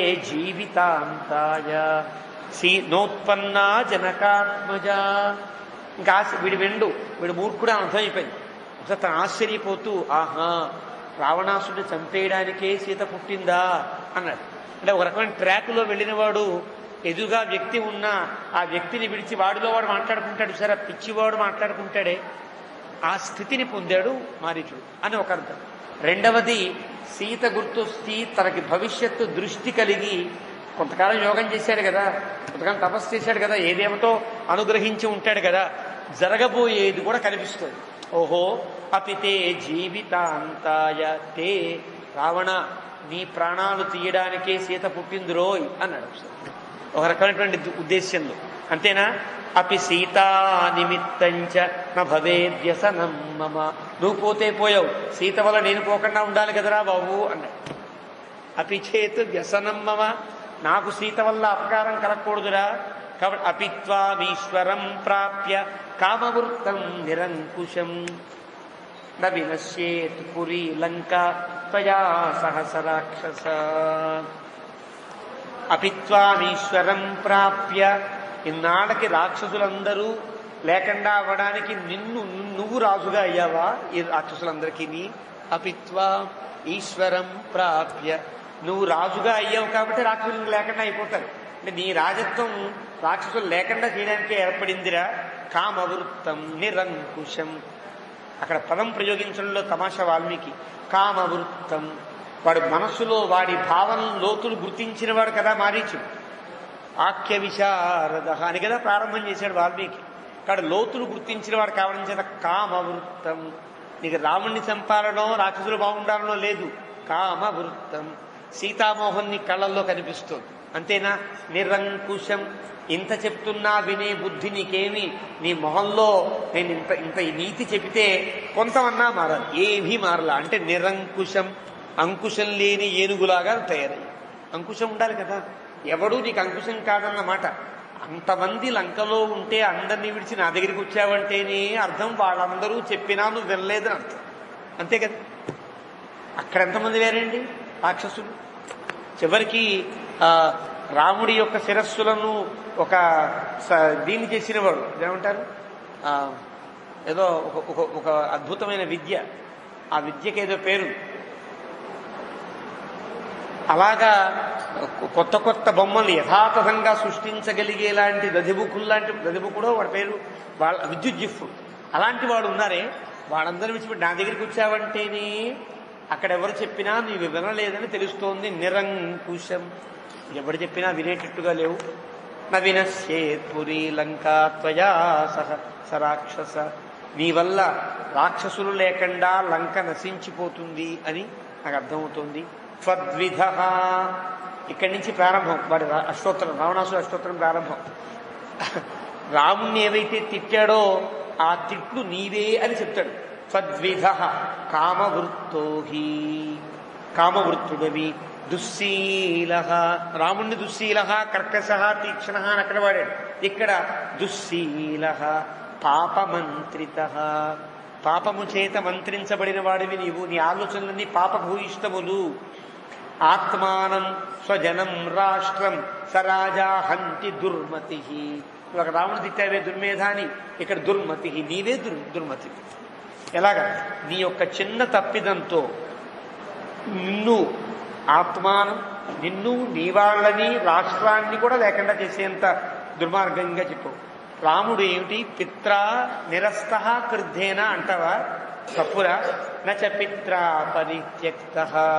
[SPEAKER 1] జీవితాంతాయ సీ నోత్పన్న జనకాత్మజ ఇంకా ఆశ- వీడి వెండు వీడు మూర్ఖుడు అని అర్థమైపోయింది అసలు తను ఆశ్చర్యపోతూ ఆహా రావణాసుడిని చంపేయడానికే సీత పుట్టిందా అన్నాడు అంటే ఒక రకమైన ట్రాక్లో వెళ్ళినవాడు ఎదురుగా వ్యక్తి ఉన్నా ఆ వ్యక్తిని విడిచి వాడిలో వాడు మాట్లాడుకుంటాడు సరే ఆ పిచ్చివాడు మాట్లాడుకుంటాడే ఆ స్థితిని పొందాడు మారీచుడు అని ఒక అర్థం రెండవది సీత గుర్తొచ్చి తనకి భవిష్యత్తు దృష్టి కలిగి కొంతకాలం యోగం చేశాడు కదా కొంతకాలం తపస్సు చేశాడు కదా ఏదేమతో అనుగ్రహించి ఉంటాడు కదా జరగబోయేది కూడా కనిపిస్తుంది ఓహో అపితే జీవితాంతాయ తే రావణ నీ ప్రాణాలు తీయడానికే సీత పుట్టింది రోయ్ అన్నాడు ఒక రకమైనటువంటి ఉద్దేశ్యంలో అంతేనా అపి సీతా నిమిత్తంచ న భవేద్యసనం మమ నువ్వు పోతే పోయావు సీత వల్ల నేను పోకుండా ఉండాలి కదరా బాబు అన్నాడు అపి చేతు వ్యసనం మమ నాకు సీత వల్ల అపకారం కలగకూడదురా కాబట్టి అపిత్వామీశ్వరం ప్రాప్య కామవృత్తం నిరంకుశం న వినశ్యేత్ పురీ లంక త్వయా సహస రాక్షస అపిత్వామీశ్వరం ప్రాప్య ఇన్నాళ్ళకి రాక్షసులందరూ లేకుండా అవ్వడానికి నిన్ను నువ్వు రాజుగా అయ్యావా ఈ రాక్షసులందరికీ నీ అపిత్వా ఈశ్వరం ప్రాప్య నువ్వు రాజుగా అయ్యావు కాబట్టి రాక్షసులు లేకుండా అయిపోతారు అంటే నీ రాజత్వం రాక్షసులు లేకుండా చేయడానికే ఏర్పడిందిరా కామవృత్తం నిరంకుశం అక్కడ పదం ప్రయోగించడంలో తమాషా వాల్మీకి కామవృత్తం వాడి మనస్సులో వాడి భావన లోతులు గుర్తించిన వాడు కదా మారీచుడు ఆఖ్య విశారద అని కదా ప్రారంభం చేశాడు వాల్మీకి ఇక్కడ లోతులు గుర్తించిన వాడు కావడం చేత కామవృత్తం నీకు రాముణ్ణి చంపాలనో రాక్షసులు బాగుండాలనో లేదు కామవృత్తం సీతామోహన్ నీ కళ్ళల్లో కనిపిస్తుంది అంతేనా నిరంకుశం ఇంత చెప్తున్నా వినే బుద్ధి నీకేమి నీ మొహంలో నేను ఇంత ఇంత ఈ నీతి చెబితే కొంతమన్నా మారాలి ఏమీ మారలా అంటే నిరంకుశం అంకుశం లేని ఏనుగులాగా తయారయ్యి అంకుశం ఉండాలి కదా ఎవడూ నీకు అంకుశం కాదన్నమాట అంతమంది లంకలో ఉంటే అందరినీ విడిచి నా దగ్గరికి వచ్చావంటేనే అర్థం వాళ్ళందరూ చెప్పినా నువ్వు వినలేదని అర్థం అంతే కదా అక్కడ ఎంతమంది వేరండి రాక్షసులు చివరికి ఆ, రాముడి యొక్క శిరస్సులను ఒక స- దీన్ని చేసినవాడు ఏమంటారు ఆ, ఏదో ఒక ఒక ఒక అద్భుతమైన విద్య ఆ విద్యకి ఏదో పేరు అలాగా కొత్త కొత్త బొమ్మలు యథాతథంగా సృష్టించగలిగేలాంటి దధిబుకులు లాంటి దధిబుకుడో వాడి పేరు వాళ్ళ విద్యుత్ జిఫ్ అలాంటి వాడు ఉన్నారే వాళ్ళందరూ విడిచిపెట్టి నా దగ్గరికి వచ్చావంటేనే అక్కడ ఎవరు చెప్పినా నీవు వినలేదని తెలుస్తోంది నిరంకుశం ఎవరు చెప్పినా వినేటట్టుగా లేవు న వినశ్యేత్ పురీ లంకా త్వయా సహ సరాక్షస నీ వల్ల రాక్షసులు లేకుండా లంక నశించిపోతుంది అని నాకు అర్థమవుతుంది త్వద్విధ ఇక్కడి నుంచి ప్రారంభం వాడి రా- అష్టోత్తరం రావణాసుడు అష్టోత్తరం ప్రారంభం రాముణ్ణి ఏవైతే తిట్టాడో ఆ తిట్లు నీవే అని చెప్తాడు త్వద్విధ కామవృత్తో హి కామవృత్తుడవి దుశ్శీల రాముణ్ణి దుశ్శీల కర్కశ తీక్షణ అని అక్కడ వాడాడు ఇక్కడ దుశ్శీల పాపమంత్రిత పాపము చేత మంత్రించబడిన వాడివి నీవు నీ ఆలోచనలన్నీ పాపభూయిష్టములు ఆత్మానం స్వజనం రాష్ట్రం సరాజా హంతి దుర్మతి నువ్వు ఒక రాముడు తిట్టావే దుర్మేధాని ఇక్కడ దుర్మతి నీవే దుర్ దుర్మతి ఎలాగా నీ యొక్క చిన్న తప్పిదంతో నిన్ను ఆత్మానం నిన్ను నీ వాళ్ళని రాష్ట్రాన్ని కూడా లేకుండా చేసేంత దుర్మార్గంగా చెప్పు రాముడు ఏమిటి పిత్ర నిరస్త కృద్ధేన అంటావా తప్పురా నచ పిత్ర పరిత్యక్త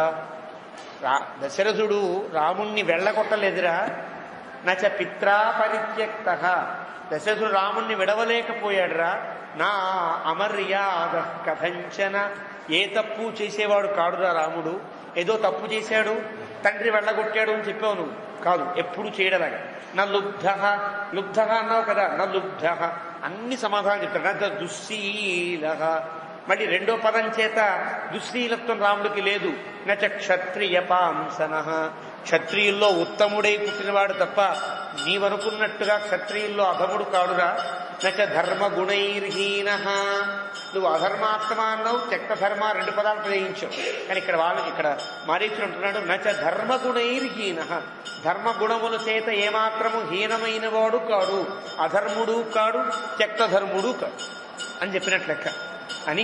[SPEAKER 1] రా- దశరథుడు రాముణ్ణి వెళ్ళగొట్టలేదురా నచ పిత్రా పరిత్యక్త దశరథుడు రాముణ్ణి విడవలేకపోయాడురా నా అమర్యాద కథంచన ఏ తప్పు చేసేవాడు కాడురా రాముడు ఏదో తప్పు చేశాడు తండ్రి వెళ్ళగొట్టాడు అని చెప్పావు నువ్వు కాదు ఎప్పుడు చేయడలాగా నా లుబ్ధ లుబ్ధ అన్నావు కదా నా లుబ్ధ అన్ని సమాధానం చెప్తాడు నా దుశ్శీల మళ్ళీ రెండో పదం చేత దుశ్శీలత్వం రాముడికి లేదు నచ క్షత్రియ పాంసన క్షత్రియుల్లో ఉత్తముడై పుట్టినవాడు తప్ప నీవనుకున్నట్టుగా క్షత్రియుల్లో అధముడు కాడురా నచ ధర్మ గుణైర్హీన నువ్వు అధర్మాత్మ అన్నావు త్యక్త ధర్మ రెండు పదాలు ప్రయోగించావు కానీ ఇక్కడ వాళ్ళకి ఇక్కడ మారీచుడు అంటున్నాడు నచ ధర్మ గుణైర్హీన ధర్మ గుణముల చేత ఏమాత్రము హీనమైన వాడు కాడు అధర్ముడు కాడు త్యక్త ధర్ముడు కాడు అని చెప్పినట్లు లెక్క అని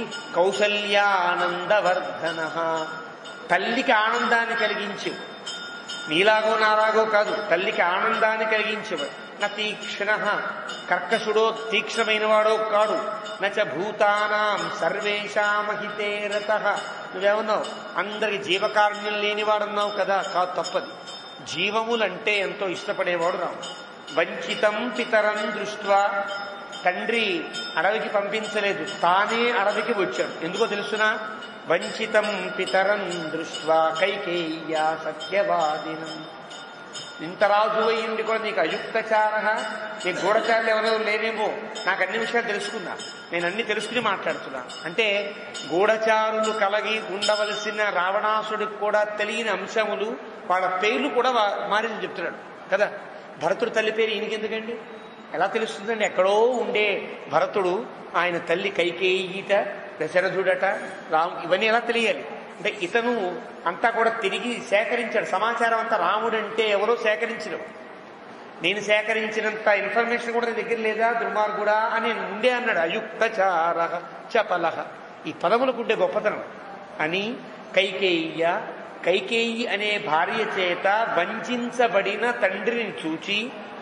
[SPEAKER 1] కౌసల్యానందవర్ధన తల్లికి ఆనందాన్ని కలిగించు నీలాగో నాలాగో కాదు తల్లికి ఆనందాన్ని కలిగించేవాడు నా తీక్షణ కర్కశుడో తీక్షణమైన వాడో కాడు నచ భూతానాం సర్వేషామహితే రత నువ్వేమన్నావు అందరికి జీవకారుణ్యం లేనివాడన్నావు కదా కాదు తప్పది జీవములంటే ఎంతో ఇష్టపడేవాడు రాము వంచితం పితరం దృష్ట్వా తండ్రి అడవికి పంపించలేదు తానే అడవికి వచ్చాడు ఎందుకో తెలుసునా వంచితం పితరం దృష్ట్వా కైకేయ్యా సత్యవాదినం ఇంత రాజు అయ్యింది కూడా నీకు అయుక్తచార నీ గూఢచారులు ఎవరో లేనేమో నాకు అన్ని విషయాలు తెలుసుకున్నా నేను అన్ని తెలుసుకుని మాట్లాడుతున్నా అంటే గూఢచారులు కలిగి ఉండవలసిన రావణాసుడికి కూడా తెలియని అంశములు వాళ్ళ పేర్లు కూడా వా- మారింది చెప్తున్నాడు కదా భరతుడు తల్లి పేరు ఈయనకెందుకండి ఎలా తెలుస్తుందండి ఎక్కడో ఉండే భరతుడు ఆయన తల్లి కైకేయిట దశరథుడట రామ్ ఇవన్నీ ఎలా తెలియాలి అంటే ఇతను అంతా కూడా తిరిగి సేకరించాడు సమాచారం అంతా రాముడు అంటే ఎవరో సేకరించడం నేను సేకరించినంత ఇన్ఫర్మేషన్ కూడా నీ దగ్గర లేదా దుర్మార్గుడా అని ముందే అన్నాడు అయుక్తచార చపల ఈ పదములకు ఉండే గొప్పతనం అని కైకేయ్య కైకేయి అనే భార్య చేత వంచబడిన తండ్రిని చూచి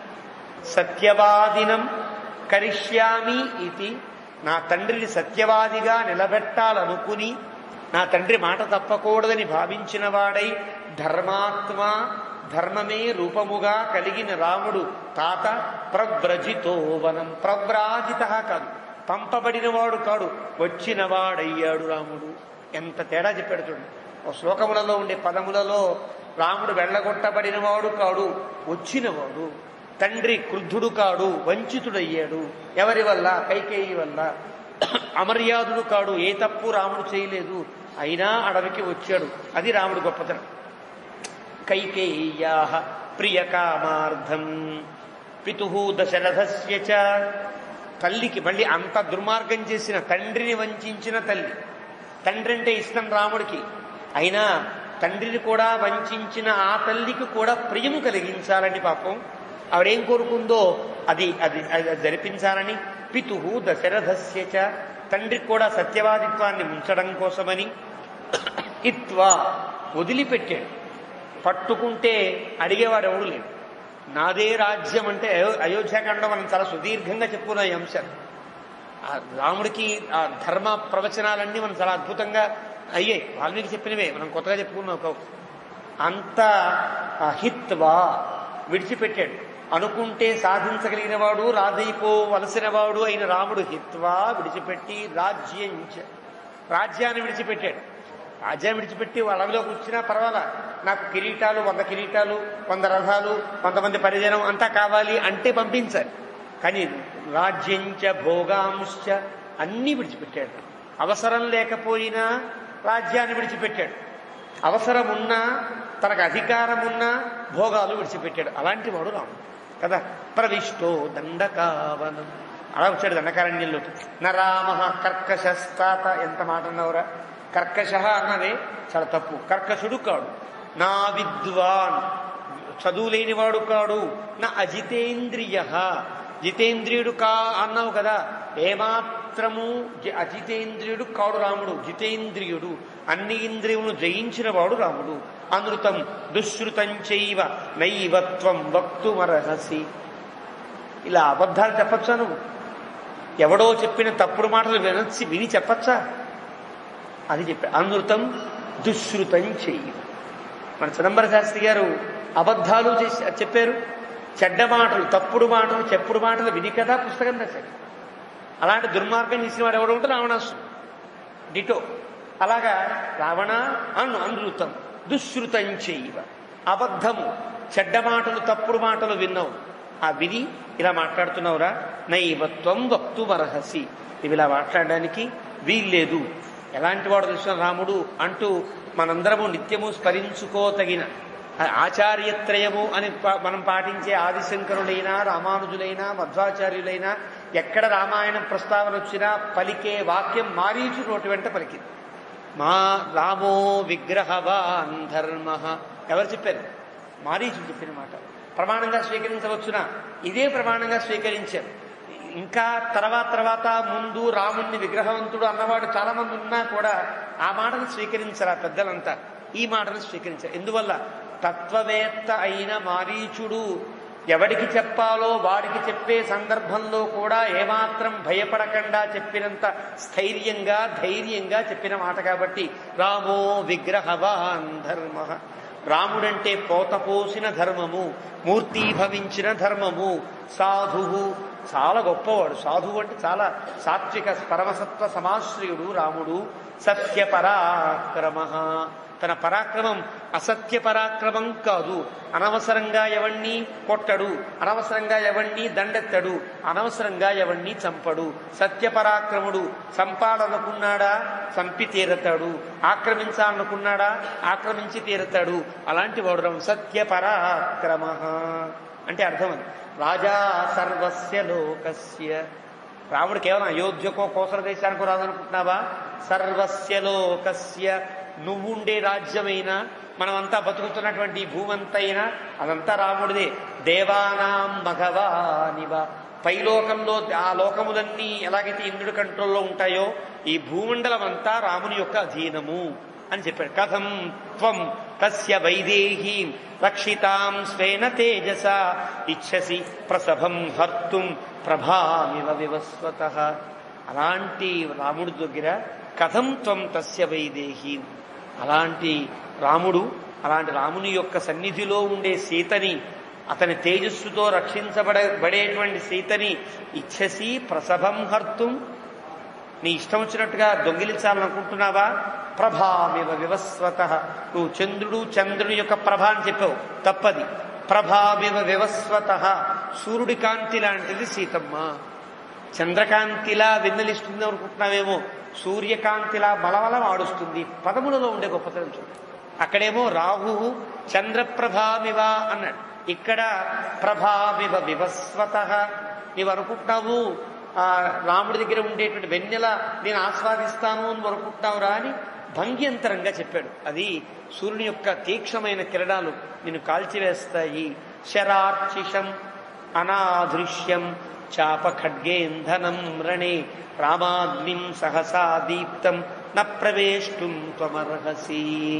[SPEAKER 1] సత్యవాదినం కరిష్యామి ఇది నా తండ్రిని సత్యవాదిగా నిలబెట్టాలనుకుని నా తండ్రి మాట తప్పకూడదని భావించిన వాడై ధర్మాత్మ ధర్మమే రూపముగా కలిగిన రాముడు తాత ప్రవ్రజితో వనం ప్రవ్రాజిత కాదు పంపబడినవాడు కాడు వచ్చినవాడయ్యాడు రాముడు ఎంత తేడా చెప్పాడు చూడండి ఓ శ్లోకములలో ఉండే పదములలో రాముడు వెళ్ళగొట్టబడినవాడు కాడు వచ్చినవాడు తండ్రి క్రుద్ధుడు కాడు వంచితుడయ్యాడు ఎవరి వల్ల కైకేయి వల్ల అమర్యాదుడు కాడు ఏ తప్పు రాముడు చేయలేదు అయినా అడవికి వచ్చాడు అది రాముడు గొప్పతనం కైకేయ్యా ప్రియకామార్థం పితు దశరథస్య చ తల్లికి మళ్ళీ అంత దుర్మార్గం చేసిన తండ్రిని వంచిన తల్లి తండ్రి అంటే ఇష్టం రాముడికి అయినా తండ్రిని కూడా వంచిన ఆ తల్లికి కూడా ప్రియము కలిగించాలని పాపం ఆవిడేం కోరుకుందో అది అది అది జరిపించాలని పితు దశరథస్య చ తండ్రికి కూడా సత్యవాదిత్వాన్ని ఉంచడం కోసమని ఇత్వా వదిలిపెట్టాడు పట్టుకుంటే అడిగేవాడు ఎవడు లేడు నాదే రాజ్యం అంటే అయో- అయోధ్యాకాండలో మనం చాలా సుదీర్ఘంగా చెప్పుకున్నాం ఈ అంశాలు ఆ రాముడికి ఆ ధర్మ ప్రవచనాలన్నీ మనం చాలా అద్భుతంగా అయ్యాయి వాల్మీకి చెప్పినవే మనం కొత్తగా చెప్పుకున్నాం ఒక అంత హిత్వా విడిచిపెట్టాడు అనుకుంటే సాధించగలిగిన వాడు రాజైపోవలసిన వాడు అయిన రాముడు హిత్వా విడిచిపెట్టి రాజ్యంచ రాజ్యాన్ని విడిచిపెట్టాడు రాజ్యాన్ని విడిచిపెట్టి అడవిలోకి వచ్చినా పర్వాలా నాకు కిరీటాలు వంద కిరీటాలు వంద రథాలు కొంతమంది పరిజనం అంతా కావాలి అంటే పంపించాలి కానీ రాజ్యంచ భోగాంశ అన్నీ విడిచిపెట్టాడు అవసరం లేకపోయినా రాజ్యాన్ని విడిచిపెట్టాడు అవసరం ఉన్నా తనకు అధికారం ఉన్నా భోగాలు విడిచిపెట్టాడు అలాంటి వాడు రాముడు కదా ప్రవిష్టో దండకావనం అలా వచ్చాడు దండకారణ్యంలోకి నరామ కర్కశస్తాత ఎంత మాట అన్నవరా కర్కశ అన్నదే చాలా తప్పు కర్కశుడు కాడు నా విద్వాన్ చదువు లేనివాడు కాడు నా అజితేంద్రియ జితేంద్రియుడు కా అన్నావు కదా ఏమాత్రము జి- అజితేంద్రియుడు కాడు రాముడు జితేంద్రియుడు అన్ని ఇంద్రియమును జయించిన వాడు రాముడు అనృతం దుశ్రుతం చైవ నైవత్వం వక్తుమర్హసి ఇలా అబద్ధాలు చెప్పచ్చా నువ్వు ఎవడో చెప్పిన తప్పుడు మాటలు వినొచ్చి విని చెప్పచ్చా అది చెప్పాడు అనృతం దుశ్రుతం చెయ్యి మన చిదంబర శాస్త్రి గారు అబద్ధాలు చేసి చెప్పారు చెడ్డ మాటలు తప్పుడు మాటలు చెప్పుడు మాటలు విని కదా పుస్తకం రాశాడు అలాంటి దుర్మార్గం చేసిన వాడు ఎవడు ఉంటే రావణాసు డిటో అలాగా రావణ అను అనృతం దుశ్రుతం చెయ్యవ అబద్ధము చెడ్డ మాటలు తప్పుడు మాటలు విన్నావు ఆ విని ఇలా మాట్లాడుతున్నావురా నైవత్వం వక్తు మరహసి ఇవి ఇలా మాట్లాడడానికి వీల్లేదు ఎలాంటి వాడు తెలిసిన రాముడు అంటూ మనందరము నిత్యము స్మరించుకోతగిన ఆ ఆచార్యత్రయము అని పా- మనం పాటించే ఆదిశంకరులైనా రామానుజులైనా మధ్వాచార్యులైనా ఎక్కడ రామాయణం ప్రస్తావన వచ్చినా పలికే వాక్యం మారీచు నోటి వెంట పలికింది మా రామో విగ్రహవాన్ ధర్మ ఎవరు చెప్పారు మారీచు చెప్పిన మాట ప్రమాణంగా స్వీకరించవచ్చునా ఇదే ప్రమాణంగా స్వీకరించారు ఇంకా తర్వాత తర్వాత ముందు రాముణ్ణి విగ్రహవంతుడు అన్నవాడు చాలా మంది ఉన్నా కూడా ఆ మాటను స్వీకరించరు ఆ పెద్దలంతా ఈ మాటను స్వీకరించారు ఎందువల్ల తత్వవేత్త అయిన మారీచుడు ఎవడికి చెప్పాలో వాడికి చెప్పే సందర్భంలో కూడా ఏమాత్రం భయపడకుండా చెప్పినంత స్థైర్యంగా ధైర్యంగా చెప్పిన మాట కాబట్టి రామో విగ్రహవాన్ ధర్మ రాముడంటే పోతపోసిన ధర్మము మూర్తీభవించిన ధర్మము సాధువు చాలా గొప్పవాడు సాధువు అంటే చాలా సాత్విక పరమసత్వ సమాశ్రయుడు రాముడు సత్య పరాక్రమ తన పరాక్రమం అసత్య పరాక్రమం కాదు అనవసరంగా ఎవణ్ణి కొట్టడు అనవసరంగా ఎవణ్ణి దండెత్తడు అనవసరంగా ఎవణ్ణి చంపడు సత్య పరాక్రముడు సంపాలనుకున్నాడా చంపి తీరతాడు ఆక్రమించాలనుకున్నాడా ఆక్రమించి తీరతాడు అలాంటి వాడు రాముడు. సత్య పరాక్రమ అంటే అర్థం అది రాజా సర్వస్య లోకస్య రాముడు కేవలం అయోధ్యకో కోసల దేశానికో రాదనుకుంటున్నావా సర్వస్య లోకస్య నువ్వుండే రాజ్యమైనా మనమంతా బతుకుతున్నటువంటి ఈ భూమంతైనా అదంతా రాముడిదే దేవానాం మఘవానివ పైలోకంలో ఆ లోకములన్నీ ఎలాగైతే ఇంద్రుడి కంట్రోల్లో ఉంటాయో ఈ భూమండలం అంతా రాముని యొక్క అధీనము అని చెప్పాడు కథం త్వం తస్య వైదేహీ రక్షితాం స్వేన తేజస ఇచ్చసి ప్రసభం హర్తుం ప్రభామివ వివస్వత అలాంటి రాముడి దగ్గర కథం త్వం తస్య వైదేహీ అలాంటి రాముడు అలాంటి రాముని యొక్క సన్నిధిలో ఉండే సీతని అతని తేజస్సుతో రక్షించబడ బడేటువంటి సీతని ఇచ్చసి ప్రసభం హర్తుం నీ ఇష్టం వచ్చినట్టుగా దొంగిలించాలనుకుంటున్నావా ప్రభామివ వివస్వత నువ్వు చంద్రుడు చంద్రుని యొక్క ప్రభ అని చెప్పావు తప్పది ప్రభామివ వివస్వత సూర్యుడి కాంతి లాంటిది సీతమ్మ చంద్రకాంతిలా వెన్నెలిస్తుంది అనుకుంటున్నావేమో సూర్యకాంతిలా బలవల ఆడుస్తుంది పదములలో ఉండే గొప్పతనం చూడు అక్కడేమో రాహు చంద్రప్రభామివ అన్నాడు ఇక్కడ ప్రభామివ వివస్వత నీవు అనుకుంటున్నావు ఆ రాముడి దగ్గర ఉండేటువంటి వెన్నెల నేను ఆస్వాదిస్తాను అని అనుకుంటున్నావురా అని భంగ్యంతరంగా చెప్పాడు అది సూర్యుని యొక్క తీక్షమైన కిరణాలు నిన్ను కాల్చివేస్తాయి శరార్చిషం అనాదృశ్యం చాప ఖడ్గేంధనం రణే రామాగ్నిం సహసా దీప్తం న ప్రవేష్టుం త్వమర్హసి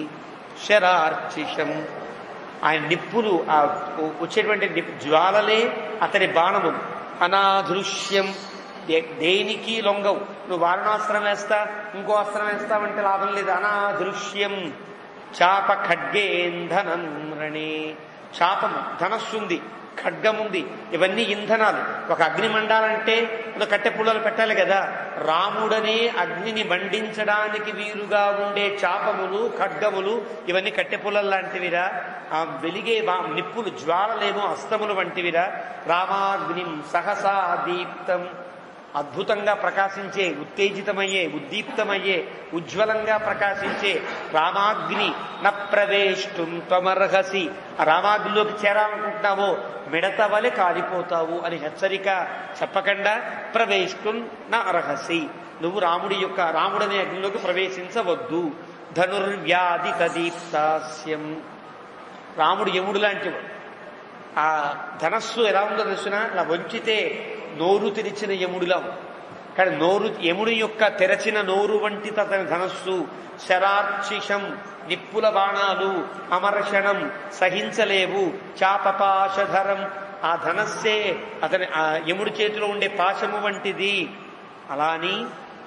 [SPEAKER 1] శరార్చిషం ఆయన నిప్పులు ఆ వచ్చేటువంటి నిప్ జ్వాలలే అతని బాణములు అనాదృశ్యం దే- దేనికి లొంగవు నువ్వు వారణాస్త్రం వేస్తా ఇంకో అస్త్రం వేస్తావంటే లాభం లేదు అనాదృశ్యం చాప ఖడ్గేంధనం రణే చాపము ధనస్సుంది ఖడ్గం ఉంది ఇవన్నీ ఇంధనాలు ఒక అగ్ని మండాలంటే ఒక కట్టె పుల్లలు పెట్టాలి కదా రాముడనే అగ్నిని మండించడానికి వీలుగా ఉండే చాపములు ఖడ్గములు ఇవన్నీ కట్టె పుల్లలు లాంటివిరా ఆ వెలిగే వా- నిప్పులు జ్వాలలేమో అస్తములు వంటివిరా రామాగ్నిం సహసా దీప్తం అద్భుతంగా ప్రకాశించే ఉత్తేజితమయ్యే ఉద్దీప్తమయ్యే ఉజ్వలంగా ప్రకాశించే రామాగ్ని న ప్రవేష్టుం త్వమర్హసి ఆ రామాగ్నిలోకి చేరాలనుకుంటున్నావో మిడత వలె కాలిపోతావు అని హెచ్చరిక చెప్పకుండా ప్రవేష్టుం నా అర్హసి నువ్వు రాముడి యొక్క రాముడనే అగ్నిలోకి ప్రవేశించవద్దు ధనుర్వ్యాధి కదీప్తాస్యం రాముడు యముడు లాంటివాడు ఆ ధనస్సు ఎలా ఉందో తెలుసిన అలా వంచితే నోరు తెరిచిన యముడిలా ఉంది. కానీ నోరు యముడి యొక్క తెరచిన నోరు వంటి తన ధనస్సు శరార్చిషం నిప్పుల బాణాలు అమర్షణం సహించలేవు చాపపాశధరం ఆ ధనస్సే అతని ఆ యముడి చేతిలో ఉండే పాశము వంటిది అలాని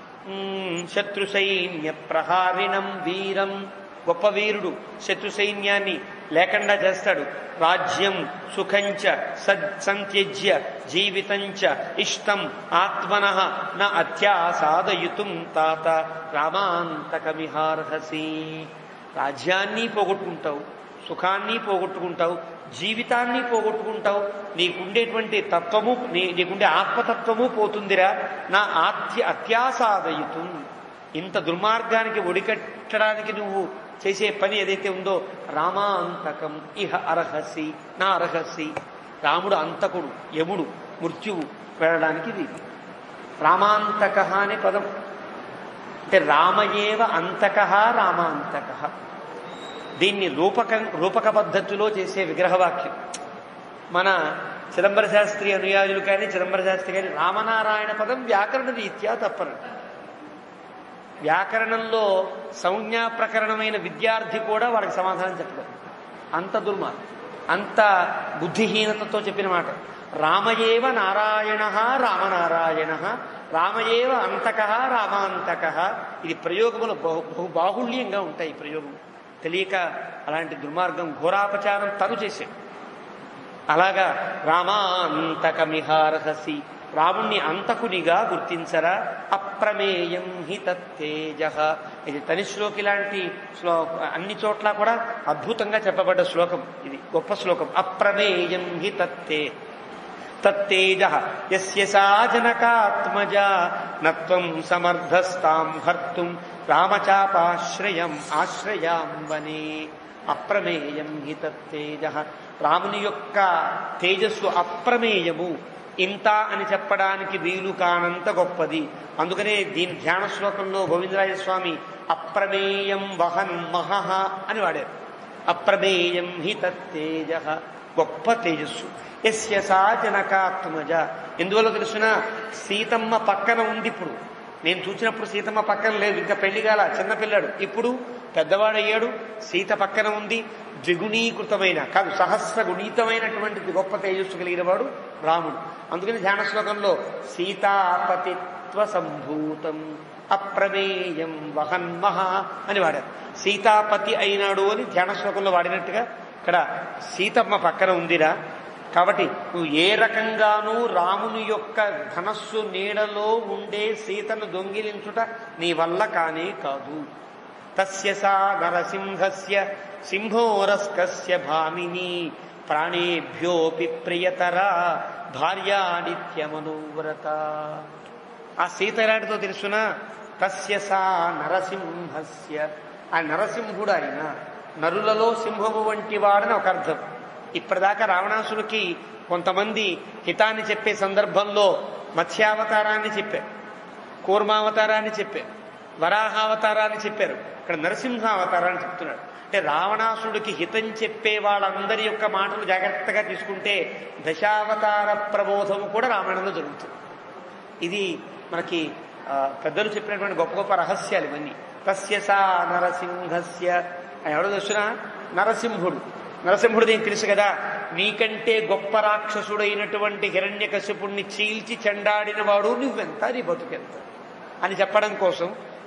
[SPEAKER 1] మ్, శత్రు సైన్య ప్రహారిణం వీరం గొప్ప వీరుడు శత్రు సైన్యాన్ని లేకుండా చేస్తాడు రాజ్యం సుఖంచ సద్ సంత్యజ్య జీవితంచ ఇష్టం ఆత్మన న అత్యాసాదయుతుం తాత రామాంతకమిహార్హసి రాజ్యాన్ని పోగొట్టుకుంటావు సుఖాన్ని పోగొట్టుకుంటావు జీవితాన్ని పోగొట్టుకుంటావు నీకుండేటువంటి తత్వము నీ నీకుండే ఆత్మతత్వము పోతుందిరా నా ఆత్య అత్యాసాదయుతం ఇంత దుర్మార్గానికి ఒడికట్టడానికి నువ్వు చేసే పని ఏదైతే ఉందో రామాంతకం ఇహ అర్హసి నా అర్హసి రాముడు అంతకుడు యముడు మృత్యువు వెళ్ళడానికి ఇది రామాంతక అనే పదం అంటే రామయేవ అంతక రామాంతక దీన్ని రూపక రూపక పద్ధతిలో చేసే విగ్రహవాక్యం మన చిదంబర శాస్త్రి అనుయాయులు కానీ చిదంబర శాస్త్రి కానీ రామనారాయణ పదం వ్యాకరణ రీత్యా తప్పరు వ్యాకరణంలో సంజ్ఞా ప్రకరణమైన విద్యార్థి కూడా వాడికి సమాధానం చెప్పలేదు అంత దుర్మార్గం అంత బుద్ధిహీనతతో చెప్పిన మాట రామయేవ నారాయణ రామనారాయణ రామయేవ అంతక రామాంతక ఇది ప్రయోగములు బహు బహు బాహుళ్యంగా ఉంటాయి ఈ ప్రయోగం తెలియక అలాంటి దుర్మార్గం ఘోరాపచారం తను చేశాడు అలాగా రామాంతకమిహార్హసి రాముణ్ణి అంతకునిగా గుర్తించరా అప్రమేయం హి తత్తేజ ఇది తనిశ్లోకి లాంటి శ్లో అన్ని చోట్ల కూడా అద్భుతంగా చెప్పబడ్డ శ్లోకం ఇది గొప్ప శ్లోకం అప్రమేయం హి తత్తే తత్తేజ యస్య సా జనకాత్మజ నత్వం సమర్థస్తాం హర్తుం రామచాపాశ్రయం ఆశ్రయాం వనే అప్రమేయం హి తత్తేజ రాముని యొక్క తేజస్సు అప్రమేయము ఇంత అని చెప్పడానికి వీలు కానంత గొప్పది అందుకనే దీని ధ్యాన శ్లోకంలో గోవిందరాజ స్వామి అప్రమేయం వహన్ మహః అని వాడారు అప్రమేయం హి తత్తేజ గొప్ప తేజస్సు ఎస్య సా జనకాత్మజ ఎందువల్ల తెలుసిన సీతమ్మ పక్కన ఉంది ఇప్పుడు నేను చూసినప్పుడు సీతమ్మ పక్కన లేదు ఇంకా పెళ్లి కాల చిన్నపిల్లాడు ఇప్పుడు పెద్దవాడయ్యాడు సీత పక్కన ఉంది ద్విగుణీకృతమైన కాదు సహస్ర గుణీతమైనటువంటి గొప్ప తేజస్సు కలిగిన వాడు రాముడు అందుకని ధ్యాన శ్లోకంలో సీతాపతిత్వ సంభూతం అప్రమేయం వహన్మహ అని వాడారు సీతాపతి అయినాడు అని ధ్యాన శ్లోకంలో వాడినట్టుగా ఇక్కడ సీతమ్మ పక్కన ఉందిరా కాబట్టి నువ్వు ఏ రకంగానూ రాముని యొక్క ధనస్సు నీడలో ఉండే సీతను దొంగిలించుట నీ వల్ల కానే కాదు తస్య సా నరసింహస్య సింహోరస్కస్య భామిని ప్రాణేభ్యోపి ప్రియతరా భార్యా నిత్యమనువ్రత ఆ సీత ఎలాంటిదో తెలుసునా తస్య సా నరసింహస్య ఆ నరసింహుడు ఆయన నరులలో సింహము వంటి వాడని ఒక అర్థం ఇప్పటిదాకా రావణాసుడికి కొంతమంది హితాన్ని చెప్పే సందర్భంలో మత్స్యావతారాన్ని చెప్పారు కూర్మావతారాన్ని చెప్పారు వరాహావతారాన్ని చెప్పారు ఇక్కడ నరసింహావతారాన్ని చెప్తున్నాడు అంటే రావణాసుడికి హితం చెప్పే వాళ్ళందరి యొక్క మాటలు జాగ్రత్తగా తీసుకుంటే దశావతార ప్రబోధము కూడా రామాయణంలో జరుగుతుంది ఇది మనకి ఆ, పెద్దలు చెప్పినటువంటి గొప్ప గొప్ప రహస్యాలు ఇవన్నీ తస్య సా నరసింహస్య ఆయన ఎవడో తెలుసిన నరసింహుడు నరసింహుడు దీనికి తెలుసు కదా నీకంటే గొప్ప రాక్షసుడైనటువంటి హిరణ్యకశిపుణ్ణి చీల్చి చెండాడిన వాడు నువ్వెంత నీ బతుకెంత అని చెప్పడం కోసం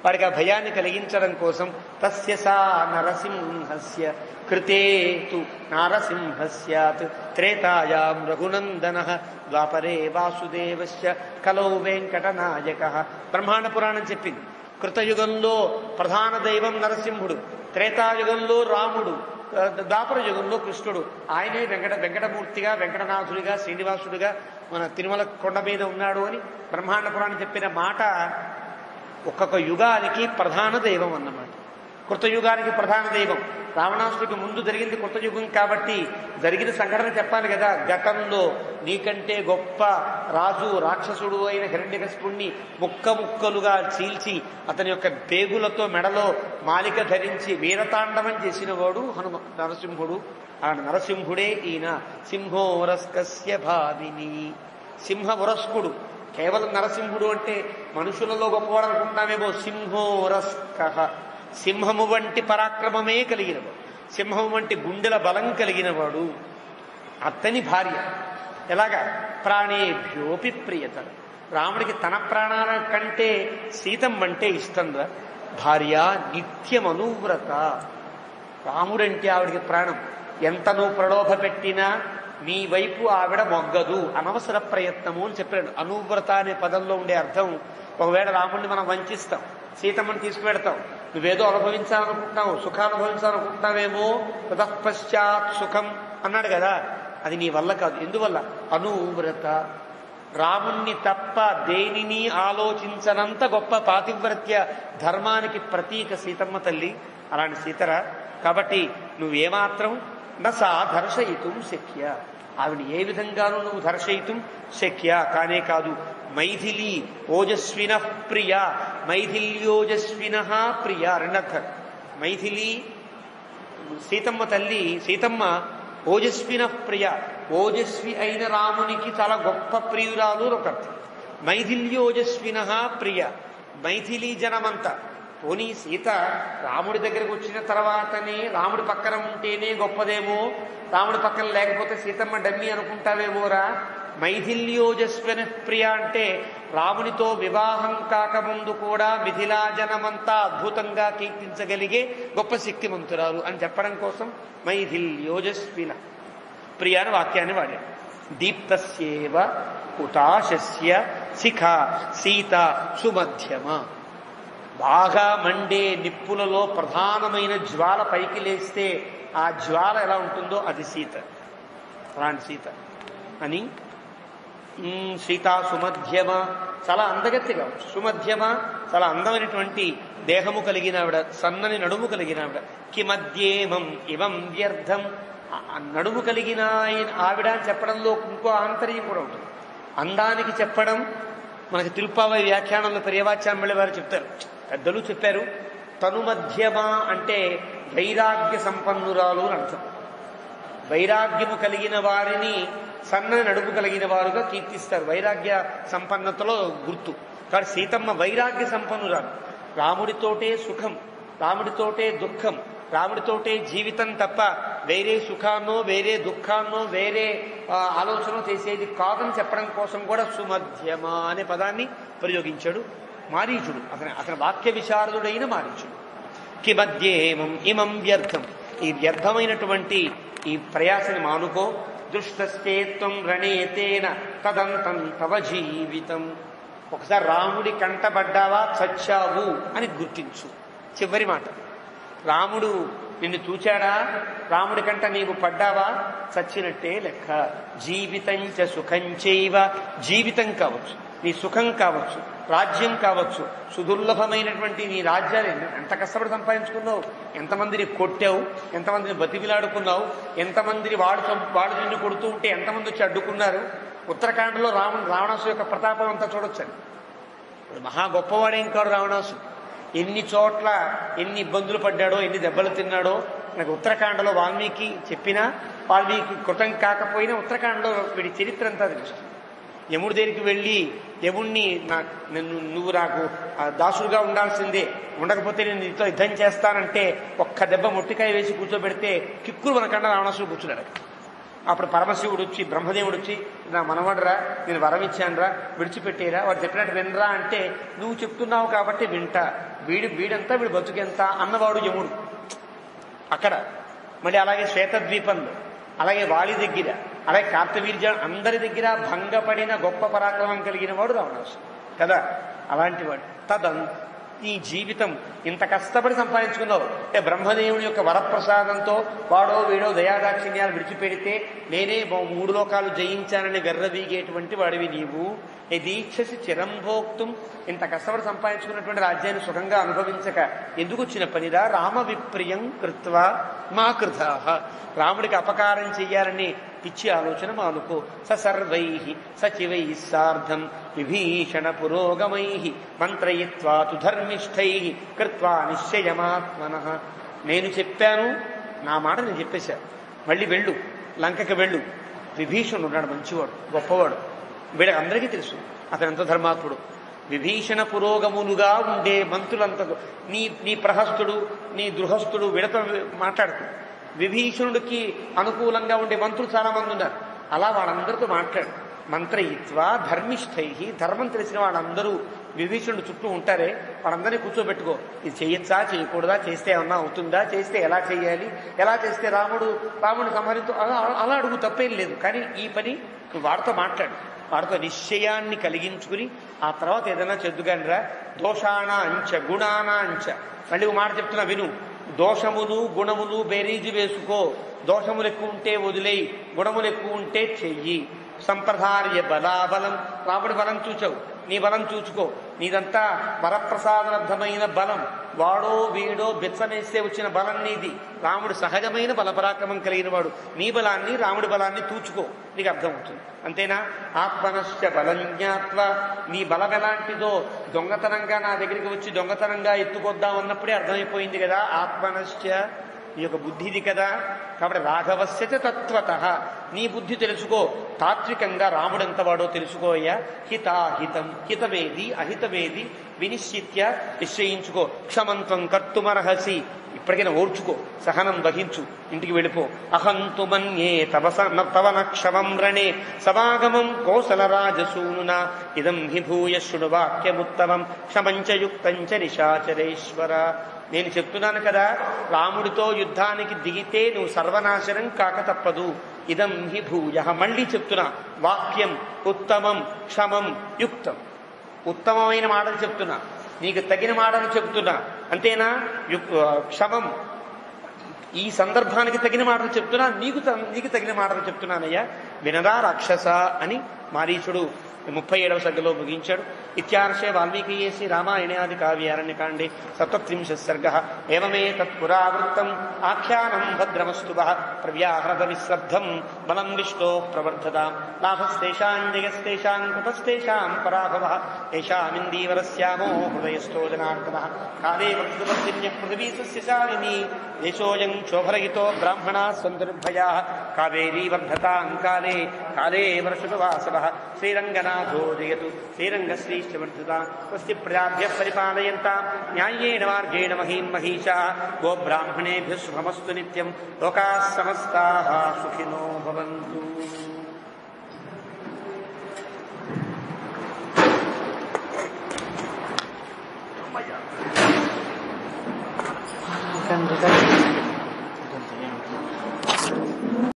[SPEAKER 1] వాడికి ఆ భయాన్ని కలిగించడం కోసం తస్య సా నరసింహస్య కృతే తు నారసింహస్యాత్ త్రేతాయాం రఘునందన ద్వాపరే వాసుదేవస్య కలౌ వెంకటనాయక బ్రహ్మాండ పురాణం చెప్పింది కృతయుగంలో ప్రధాన దైవం నరసింహుడు త్రేతాయుగంలో రాముడు ఆ, ద్వాపర యుగంలో కృష్ణుడు ఆయనే వెంకట వెంకటమూర్తిగా వెంకటనాథుడిగా శ్రీనివాసుడిగా మన తిరుమల కొండ మీద ఉన్నాడు అని బ్రహ్మాండ పురాణం చెప్పిన మాట ఒక్కొక్క యుగానికి ప్రధాన దైవం అన్నమాట కృతయుగానికి ప్రధాన దైవం రావణాసుడికి ముందు జరిగింది కృతయుగం కాబట్టి జరిగిన సంఘటన చెప్పాలి కదా గతంలో నీకంటే గొప్ప రాజు రాక్షసుడు అయిన హిరణ్యకశిపుణ్ణి ముక్క ముక్కలుగా చీల్చి అతని యొక్క పేగులతో మెడలో మాలిక ధరించి వీరతాండవం చేసిన వాడు హనుమ నరసింహుడు ఆ నరసింహుడే ఈయన సింహోరస్కస్య భావిని సింహ ఉరస్కుడు కేవలం నరసింహుడు అంటే మనుషులలో గొప్పవాడు అనుకుంటామేమో సింహోరస్క సింహము వంటి పరాక్రమమే కలిగినవాడు సింహం వంటి గుండెల బలం కలిగినవాడు అతని భార్య ఎలాగా ప్రాణేభ్యోపి ప్రియత రాముడికి తన ప్రాణాల కంటే సీతమ్మంటే ఇష్టంగా భార్య నిత్యమనువ్రత రాముడంటే ఆవిడికి ప్రాణం ఎంత నువ్వు ప్రలోభ పెట్టినా నీ వైపు ఆవిడ మొగ్గదు అనవసర ప్రయత్నము అని చెప్పాడు అనువ్రత అనే పదంలో ఉండే అర్థం ఒకవేళ రాముడిని మనం వంచిస్తాం సీతమ్మని తీసుకువెడతాం నువ్వేదో అనుభవించాలనుకుంటున్నావు సుఖాలు అనుభవించాలనుకుంటున్నావేమో తతఃపశ్చాత్ సుఖం అన్నాడు కదా అది నీ వల్ల కాదు ఎందువల్ల అనువ్రత రాముణ్ణి తప్ప దేనిని ఆలోచించనంత గొప్ప పాతివ్రత్య ధర్మానికి ప్రతీక సీతమ్మ తల్లి అలాంటి సీతర కాబట్టి నువ్వేమాత్రం నసా దర్శయితం శక్య ఆవిడ ఏ విధంగానూ నువ్వు దర్శయితం శక్య కానే కాదు మైథిలి ఓజస్విన ప్రియ మైథిల్యోజస్విన ప్రియ రెండర్థం మైథిలి సీతమ్మ తల్లి సీతమ్మ ఓజస్విన ప్రియ ఓజస్వి అయిన రామునికి చాలా గొప్ప ప్రియురాలు అని ఒక అర్థం మైథిల్యోజస్విన ప్రియ మైథిలి జనమంతా పోనీ సీత రాముడి దగ్గరకు వచ్చిన తర్వాతనే రాముడి పక్కన ఉంటేనే గొప్పదేమో రాముడి పక్కన లేకపోతే సీతమ్మ డమ్మి అనుకుంటావేమోరా మైథిల్యోజస్విన ప్రియ అంటే రామునితో వివాహం కాకముందు కూడా మిథిలా జనమంతా అద్భుతంగా కీర్తించగలిగే గొప్ప శక్తిమంతురాలు అని చెప్పడం కోసం మైథిల్యోజస్విన ప్రియ అని వాక్యాన్ని వాడాడు దీప్తస్యేవ ఉతాశస్య శిఖ సీత సుమధ్యమ బాగా మండే నిప్పులలో ప్రధానమైన జ్వాల పైకి లేస్తే ఆ జ్వాల ఎలా ఉంటుందో అది సీత అలాంటి సీత అని ఉమ్, సీత సుమధ్యమ చాలా అందగత్తిగా సుమధ్యమ చాలా అందమైనటువంటి దేహము కలిగిన ఆవిడ సన్నని నడుము కలిగిన ఆవిడ కిమధ్యేమం ఇవం వ్యర్థం ఆ- ఆ నడుము కలిగిన ఆయన- ఆవిడ అని చెప్పడంలో ఇంకో ఆంతర్యం కూడా ఉంటుంది అందానికి చెప్పడం మనకి తిరుప్పావై వ్యాఖ్యానంలో పెరియవాచ్యామళ్ళి వారు చెప్తారు పెద్దలు చెప్పారు తను మధ్యమ అంటే వైరాగ్య సంపన్నురాలు అని అర్థం వైరాగ్యము కలిగిన వారిని సన్నని నడుపు కలిగిన వారుగా కీర్తిస్తారు వైరాగ్య సంపన్నతలో గుర్తు కానీ సీతమ్మ వైరాగ్య సంపన్నురాలు రాముడితోటే సుఖం రాముడితోటే దుఃఖం రాముడితోటే జీవితం తప్ప వేరే సుఖాన్నో వేరే దుఃఖాన్నో వేరే ఆ, ఆలోచన చేసేది కాదని చెప్పడం కోసం కూడా సుమధ్యమ అనే పదాన్ని ప్రయోగించాడు మారీచుడు అతని అతని వాక్య విశారదుడైన మారీచుడు కిమధ్యేమం ఇమం వ్యర్థం ఈ వ్యర్థమైనటువంటి ఈ ప్రయాసని మానుకో దృష్టశ్చేత్వం రణేతేన తదంతం తవ జీవితం ఒకసారి రాముడి కంటబడ్డావా చచ్చావు అని గుర్తించు చివరి మాట రాముడు నిన్ను చూచాడా రాముడి కంట నీవు పడ్డావా చచ్చినట్టే లెక్క జీవితంచ సుఖం చేయవ జీవితం కావచ్చు నీ సుఖం కావచ్చు రాజ్యం కావచ్చు సుదుర్లభమైనటువంటి నీ రాజ్యాలు ఎన్ని- ఎంత కష్టపడి సంపాదించుకున్నావు ఎంతమందిని కొట్టావు ఎంతమందిని బతికిలాడుకున్నావు ఎంతమందిని వాడు చం- వాడు నిన్ను కొడుతూ ఉంటే ఎంతమంది వచ్చి అడ్డుకున్నారు ఉత్తరాఖండ్లో రావణ రావణాసు యొక్క ప్రతాపం అంతా చూడొచ్చండి ఇప్పుడు మహా గొప్పవాడేం కాడు రావణాసు ఎన్ని చోట్ల ఎన్ని ఇబ్బందులు పడ్డాడో ఎన్ని దెబ్బలు తిన్నాడో నాకు ఉత్తరాఖండలో వాల్మీకి చెప్పినా వాల్మీకి కృతం కాకపోయినా ఉత్తరాఖండలో వీడి చరిత్ర అంతా తెలుస్తుంది యముడి దగ్గరికి వెళ్ళి యముణ్ణి నా నన్ను నువ్వు నాకు ఆ, దాసుడుగా ఉండాల్సిందే ఉండకపోతే నేను నీతో యుద్ధం చేస్తానంటే ఒక్క దెబ్బ మొట్టికాయ వేసి కూర్చోబెడితే కిక్కురు మనకన్నా రావణాసుడు కూర్చున్నాడు అక్కడ. అప్పుడు పరమశివుడు వచ్చి బ్రహ్మదేవుడు వచ్చి నా మనవడరా నేను వరం ఇచ్చానురా విడిచిపెట్టేరా వాడు చెప్పినట్టు వినరా అంటే నువ్వు చెప్తున్నావు కాబట్టి వింటా వీడి వీడంతా వీడు బతుకెంత అన్నవాడు యముడు అక్కడ మళ్ళీ అలాగే శ్వేతద్వీపంలో అలాగే వాలి దగ్గర అలాగే కార్తవీర్జ అందరి దగ్గర భంగపడిన గొప్ప పరాక్రమం కలిగిన వాడు రావణాసుడు కదా అలాంటి వాడు తదం నీ జీవితం ఇంత కష్టపడి సంపాదించుకున్నావు అంటే బ్రహ్మదేవుని యొక్క వరప్రసాదంతో వాడో వీడో దయాదాక్షిణ్యాలు విడిచిపెడితే నేనే మూ- మూడు లోకాలు జయించానని గర్రవీగేటువంటి వాడివి నీవు ఏ దీక్షసి చిరంభోక్తం ఇంత కష్టపడి సంపాదించుకున్నటువంటి రాజ్యాన్ని సుఖంగా అనుభవించక ఎందుకు వచ్చిన పనిరా రామ విప్రియం కృత్వా మా కృతాహ రాముడికి అపకారం చెయ్యాలని పిచ్చి ఆలోచన మానుకో స సర్వై సచివై సార్ధం విభీషణ పురోగమై మంత్రయిత్వా తు ధర్మిష్ఠై కృత్వా నిశ్చయమాత్మన నేను చెప్పాను నా మాట నేను చెప్పేశాను మళ్ళీ వెళ్ళు లంకకి వెళ్ళు విభీషణుడు ఉన్నాడు మంచివాడు గొప్పవాడు వీళ్ళకి అందరికీ తెలుసు అతను ఎంత ధర్మాత్ముడు విభీషణ పురోగములుగా ఉండే మంత్రులంత నీ నీ ప్రహస్తుడు నీ గృహస్థుడు వీళ్ళతో మాట్లాడుతూ విభీషణుడికి అనుకూలంగా ఉండే మంత్రులు చాలా మంది ఉన్నారు అలా వాళ్ళందరితో మాట్లాడు మంత్రయిత్వ ధర్మిష్ఠై ధర్మం తెలిసిన వాళ్ళందరూ విభీషణుడు చుట్టూ ఉంటారే వాళ్ళందరినీ కూర్చోబెట్టుకో ఇది చేయొచ్చా చేయకూడదా చేస్తే ఏమన్నా అవుతుందా చేస్తే ఎలా చేయాలి ఎలా చేస్తే రాముడు రాముడు సంహరించు అలా అలా అడుగు తప్పేం లేదు కానీ ఈ పని నువ్వు వాడితో మాట్లాడు వాడితో నిశ్చయాన్ని కలిగించుకుని ఆ తర్వాత ఏదైనా చెద్దుగానిరా దోషాణ అంచ గుణాన అంచ మళ్ళీ ఒక మాట చెప్తున్నా విను దోషములు గుణములు బేరీజు వేసుకో దోషములు ఎక్కువ ఉంటే వదిలేయి గుణములు ఎక్కువ ఉంటే చెయ్యి సంప్రదార్య బలాబలం రాముడి బలం చూచావు నీ బలం చూచుకో నీదంతా వరప్రసాదబద్ధమైన బలం వాడో వీడో బెచ్చమేస్తే వచ్చిన బలం నీది రాముడు సహజమైన బలపరాక్రమం కలిగిన వాడు నీ బలాన్ని రాముడి బలాన్ని తూచుకో నీకు అర్థమవుతుంది అంతేనా ఆత్మనశ్చ బలం జ్ఞాత్వ నీ బలం ఎలాంటిదో దొంగతనంగా నా దగ్గరికి వచ్చి దొంగతనంగా ఎత్తుకొద్దాం అన్నప్పుడే అర్థమైపోయింది కదా ఆత్మనశ్చ నీ యొక్క బుద్ధిది కదా కాబట్టి రాఘవస్య చ తత్వత నీ బుద్ధి తెలుసుకో తాత్వికంగా రాముడెంత వాడో తెలుసుకోయ్యా హితాహితం హితమేది అహితమేది వినిశ్చిత్య నిశ్చయించుకో క్షమంత్వం కర్తుమర్హసి ఇప్పటికైనా ఓర్చుకో సహనం వహించు ఇంటికి వెళ్ళిపో అహంతు మన్యే తవ స- న- తవ నక్షమం రణే సమాగమం కోసల రాజసూనునా ఇదం హి భూయ శృణు వాక్యముత్తమం క్షమంచ యుక్తంచ నిశాచరేశ్వర నేను చెప్తున్నాను కదా రాముడితో యుద్ధానికి దిగితే నువ్వు సర్వనాశనం కాక తప్పదు ఇదం హి భూయ మళ్ళీ చెప్తున్నా వాక్యం ఉత్తమం క్షమం యుక్తం ఉత్తమమైన మాటలు చెప్తున్నా నీకు తగిన మాటలు చెప్తున్నా అంతేనా యు- ఆ, క్షమం ఈ సందర్భానికి తగిన మాటలు చెప్తున్నా నీకు త- నీకు తగిన మాటలు చెప్తున్నానయ్యా వినరా రాక్షస అని మారీచుడు ముప్పై ఏడవ సర్గలో ముగించాడు ఇత్యార్షే వాల్మీకి రామాయణాది కావ్యారణ్యకాండే సప్తత్రింశ సర్గ ఏమే తత్పురావృత్తం ఆఖ్యానం భద్రమస్తు ప్రవ్యాహ్రద విశ్రబ్ధం బలం విష్ణో ప్రవర్ధతాం లాభస్తేషాం జయస్తేషాం కృతస్తేషాం పరాభవ ఏషామిందీవరస్యామో హృదయస్థో జనార్దన కాలే వృద్ధపర్జన్య పృథివీ సస్యశాలిని దేశోయం క్షోభరహితో బ్రాహ్మణా సందుర్భయా కావేరీ వర్ధతాం కాలే కాలే వర్షభవాసవ శ్రీరంగనాథో జయతు శ్రీరంగశ్రీశ్చవర్ధతా స్వస్తి ప్రజాభ్య పరిపాలయంతాం న్యాయేణ మార్గేణ మహీం మహిషా గోబ్రాహ్మణేభ్య శుభమస్తు నిత్యం లోకా సమస్తా సుఖినో భవంతు